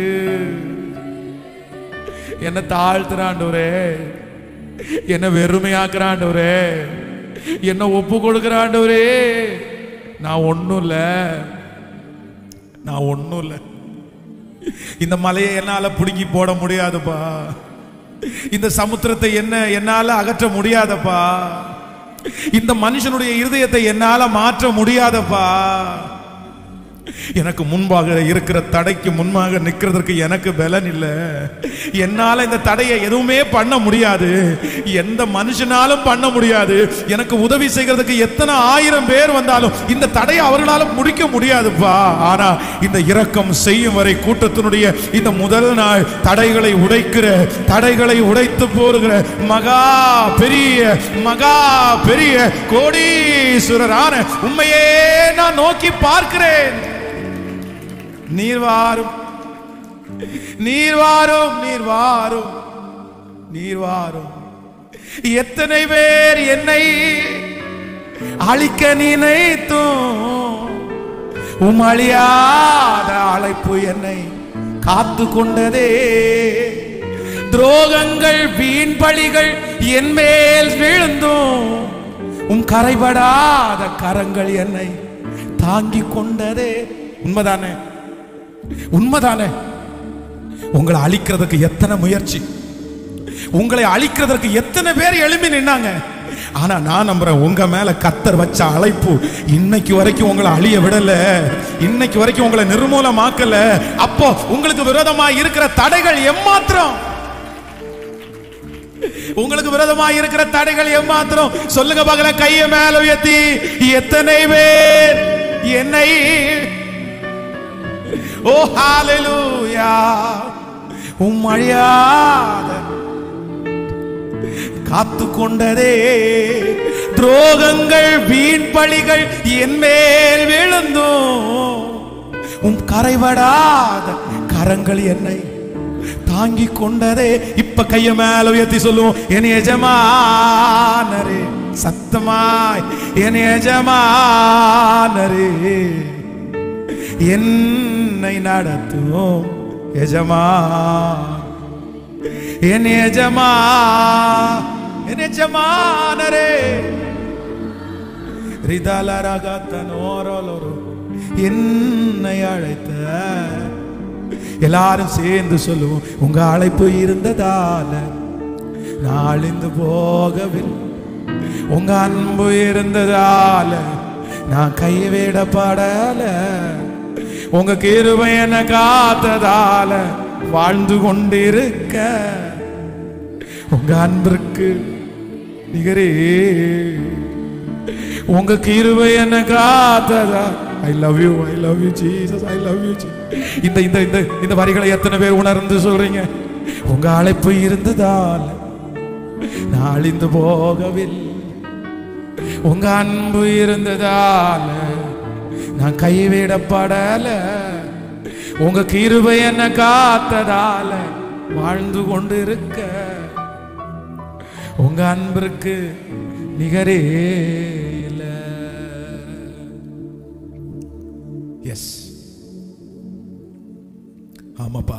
என்ன தாழ்த்துறாண்டவரே என்ன வெறுமையாக்குறாண்டவரே என்ன ஒப்பு கொடுக்குறாண்டவரே நான் ஒண்ணும் இல்ல நான் ஒண்ணும் இல்லை இந்த மலையை என்னால பிடுங்கி போட முடியாதுப்பா இந்த சமுத்திரத்தை என்ன என்னால அகற்ற முடியாதப்பா இந்த மனுஷனுடைய இருதயத்தை என்னால மாற்ற முடியாதப்பா எனக்கு முன்பாக இருக்கிற தடைக்கு முன்பாக நிற்கிறதுக்கு எனக்கு பலன் இல்லை என்னால இந்த தடையை எதுவுமே பண்ண முடியாது எந்த மனுஷனாலும் பண்ண முடியாது எனக்கு உதவி செய்கிறதுக்கு எத்தனை ஆயிரம் பேர் வந்தாலும் இந்த தடையை அவர்களால முடிக்க முடியாதுப்பா ஆனா இந்த இரக்கம் செய்யும் வரை கூட்டத்தினுடைய இந்த முதல் நாள் தடைகளை உடைக்கிற தடைகளை உடைத்து போருகிற மகா பெரிய மகா பெரிய கோடீஸ்வரரான உண்மையே நான் நோக்கி பார்க்கிறேன் நீர் வாரும் நீர் வாரும் நீர் வாரும் நீர் வாரும் எத்தனை பேர் என்னை அழிக்க நினைத்தும் உம் அழியாத அழைப்பு என்னை காத்து கொண்டதே துரோகங்கள் வீண் பழிகள் என் மேல் விழுந்தும் உம் கரைபடாத கரங்கள் என்னை தாங்கிக் கொண்டதே உண்மைதானே உண்மைதானே உங்களை அழிக்கிறதுக்கு எத்தனை முயற்சி உங்களை அழிக்கிறதுக்கு எத்தனை பேர் எழும்பி நின்னாங்க ஆனா நான் நம்புறேன் உங்க மேல கத்தர் வச்ச அழைப்பு இன்னைக்கு வரைக்கும் உங்களை அழிய விடல இன்னைக்கு வரைக்கும் உங்களை நிர்மூலமாக்கல அப்போ உங்களுக்கு விரோதமா இருக்கிற தடைகள் எம்மாத்திரம் உங்களுக்கு விரோதமா இருக்கிற தடைகள் எம்மாத்திரம் சொல்லுங்க பகல கைய மேல உயர்த்தி எத்தனை பேர் என்னை ஓ ஹalleluya உம் அழியாத காத்து கொண்டதே துரோகங்கள் வீண் பழிகள் என் மேல் விழுந்தும் உம் கரைபடாத கரங்கள் என்னை தாங்கி கொண்டதே இப்ப கைய மேல உயர்த்தி சொல்லுவோம் என் எஜமானரே சத்தமாய் என் எஜமானரே என்னை நடத்தும் எஜமா என் எஜமா என் எஜமானரே ரிதலரகத்தனோரலொரு என்னை அழைத்த எல்லாரும் சேர்ந்து சொல்லுவோம் உங்க அழைப்பு இருந்ததால நான் அழிந்து போகவில்லை உங்க அன்பு இருந்ததால நான் கைவிடப்படல உங்க கிருபை என காத்ததால வாழ்ந்து கொண்டிருக்க உங்க அன்பிற்கு நிகரே உங்க கிருபை என்ன காத்ததா I love you I love you Jesus I love you இந்த இந்த இந்த இந்த வரிகளை எத்தனை பேர் உணர்ந்து சொல்றீங்க உங்க அழைப்பு இருந்ததால் நான் அழிந்து போகவில்லை உங்க அன்பு இருந்ததால நான் கைவிடப்படல உங்க கிருபை என்ன காத்ததால வாழ்ந்து கொண்டு இருக்க உங்க அன்பிற்கு நிகரே இல்ல எஸ் ஆமாப்பா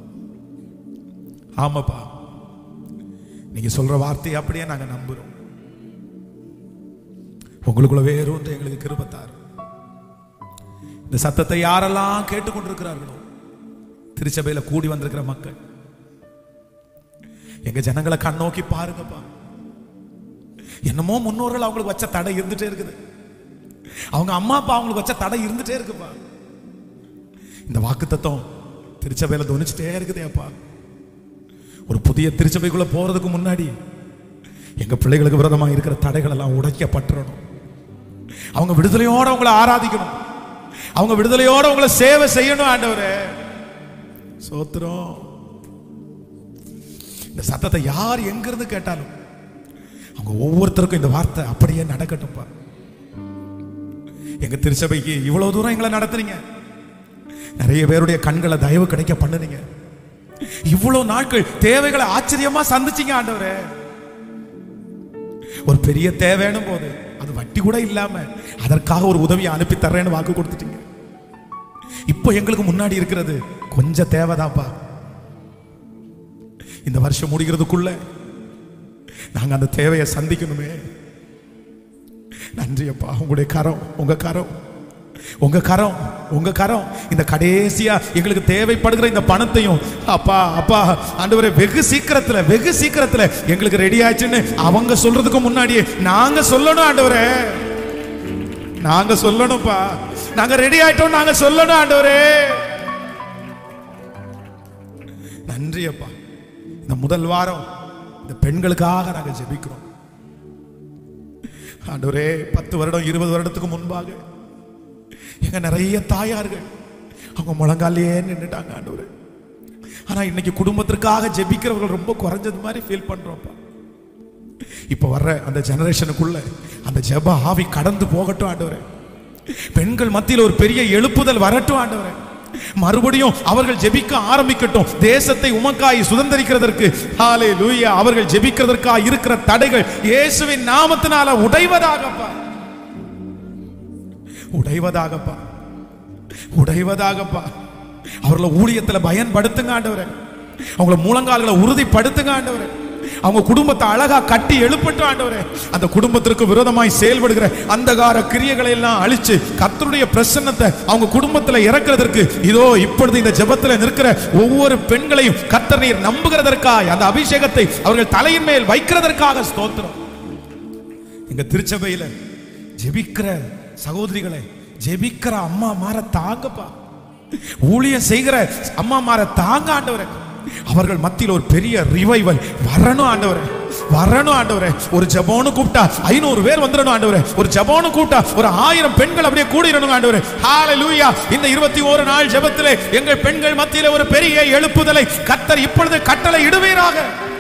ஆமாப்பா நீங்க சொல்ற வார்த்தையை அப்படியே நாங்க நம்புறோம் உங்களுக்குள்ள வேறொன்று எங்களுக்கு கிருபத்தார் இந்த சத்தத்தை யாரெல்லாம் கேட்டுக்கொண்டிருக்கிறார்களோ திருச்சபையில கூடி வந்திருக்கிற மக்கள் எங்க ஜனங்களை கண்ணோக்கி பாருங்கப்பா என்னமோ முன்னோர்கள் அவங்களுக்கு வச்ச தடை இருந்துட்டே இருக்குது அவங்க அம்மா அப்பா அவங்களுக்கு வச்ச தடை இருந்துட்டே இருக்குப்பா இந்த வாக்கு தத்துவம் திருச்சபையில துணிச்சுட்டே இருக்குதே அப்பா ஒரு புதிய திருச்சபைக்குள்ள போறதுக்கு முன்னாடி எங்க பிள்ளைகளுக்கு விரோதமா இருக்கிற தடைகள் எல்லாம் உடைக்கப்பட்டுறணும் அவங்க விடுதலையோட உங்களை ஆராதிக்கணும் அவங்க விடுதலையோட உங்களை சேவை செய்யணும் ஆண்டவரே சோத்திரம் இந்த சத்தத்தை யார் எங்க இருந்து கேட்டாலும் அவங்க ஒவ்வொருத்தருக்கும் இந்த வார்த்தை அப்படியே நடக்கட்டும்ப்பா எங்க திருச்சபைக்கு இவ்வளவு தூரம் எங்களை நடத்துறீங்க நிறைய பேருடைய கண்களை தயவு கிடைக்க பண்ணுனீங்க இவ்வளவு நாட்கள் தேவைகளை ஆச்சரியமா சந்திச்சீங்க ஆண்டவரே ஒரு பெரிய தேவைன்னு போது அது வட்டி கூட இல்லாம அதற்காக ஒரு உதவியை அனுப்பி தர்றேன்னு வாக்கு கொடுத்துட்டீங்க இப்போ எங்களுக்கு முன்னாடி இருக்கிறது கொஞ்சம் தேவைதான்ப்பா இந்த வருஷம் முடிகிறதுக்குள்ள நாங்க அந்த தேவையை சந்திக்கணுமே நன்றி அப்பா உங்களுடைய கரம் உங்க கரம் உங்க கரம் உங்க கரம் இந்த கடைசியா எங்களுக்கு தேவைப்படுகிற இந்த பணத்தையும் அப்பா அப்பா ஆண்டவரே வெகு சீக்கிரத்துல வெகு சீக்கிரத்துல எங்களுக்கு ரெடி ஆயிடுச்சுன்னு அவங்க சொல்றதுக்கு முன்னாடியே நாங்க சொல்லணும் ஆண்டவரே நாங்க சொல்லணும்ப்பா நாங்க ரெடி ஆயிட்டோம் நாங்க சொல்லணும் ஆண்டவரே நன்றி அப்பா இந்த முதல் வாரம் இந்த பெண்களுக்காக நாங்க ஜெபிக்கிறோம் ஆண்டவரே பத்து வருடம் இருபது வருடத்துக்கு முன்பாக எங்க நிறைய தாயார்கள் அவங்க முழங்காலையே நின்னுட்டாங்க ஆண்டவரே ஆனா இன்னைக்கு குடும்பத்திற்காக ஜெபிக்கிறவர்கள் ரொம்ப குறைஞ்சது மாதிரி ஃபீல் பண்றோம்ப்பா இப்ப வர்ற அந்த ஜெனரேஷனுக்குள்ள அந்த ஜெப ஆவி கடந்து போகட்டும் ஆண்டவரே பெண்கள் மத்தியில் ஒரு பெரிய எழுப்புதல் வரட்டும் ஆண்டவரே மறுபடியும் அவர்கள் ஜெபிக்க ஆரம்பிக்கட்டும் தேசத்தை உமக்காய் சுதந்திரிக்கிறதற்கு ஹாலே லூயா அவர்கள் ஜெபிக்கிறதற்காக இருக்கிற தடைகள் இயேசுவின் நாமத்தினால உடைவதாகப்பா உடைவதாகப்பா உடைவதாகப்பா அவர்களை ஊழியத்துல பயன்படுத்துங்க ஆண்டவரே அவங்கள முழங்கால்களை உறுதிப்படுத்துங்க ஆண்டவரே அவங்க குடும்பத்தை அழகா கட்டி எழுப்பட்டும் ஆண்டவரே அந்த குடும்பத்திற்கு விரோதமாய் செயல்படுகிற அந்தகார கிரியைகளை எல்லாம் அழிச்சு கர்த்தருடைய பிரசன்னத்தை அவங்க குடும்பத்துல இறக்குறதற்கு இதோ இப்பொழுது இந்த ஜெபத்துல நிற்கிற ஒவ்வொரு பெண்களையும் கர்த்தர் நீர் நம்புகிறதற்காய் அந்த அபிஷேகத்தை அவர்கள் தலையின் மேல் வைக்கிறதற்காக ஸ்தோத்திரம் எங்க திருச்சபையில ஜெபிக்கிற சகோதரிகளை ஜெபிக்கிற அம்மா மாற தாங்கப்பா ஊழியம் செய்கிற அம்மா மாற தாங்க ஆண்டவரே அவர்கள் மத்தியில் ஒரு பெரிய ரிவைவல் வரணும் ஆண்டவரே வரணும் ஆண்டவரே ஒரு ஜபோன்னு கூப்பிட்டா ஐநூறு பேர் வந்துடணும் ஆண்டவரே ஒரு ஜபோன்னு கூப்பிட்டா ஒரு ஆயிரம் பெண்கள் அப்படியே கூடிடணும் ஆண்டவரே ஹalleluya இந்த இருபத்தி ஒரு நாள் ஜெபத்திலே எங்கள் பெண்கள் மத்தியிலே ஒரு பெரிய எழுப்புதலை கத்தர் இப்பொழுது கட்டளை இடுவீராக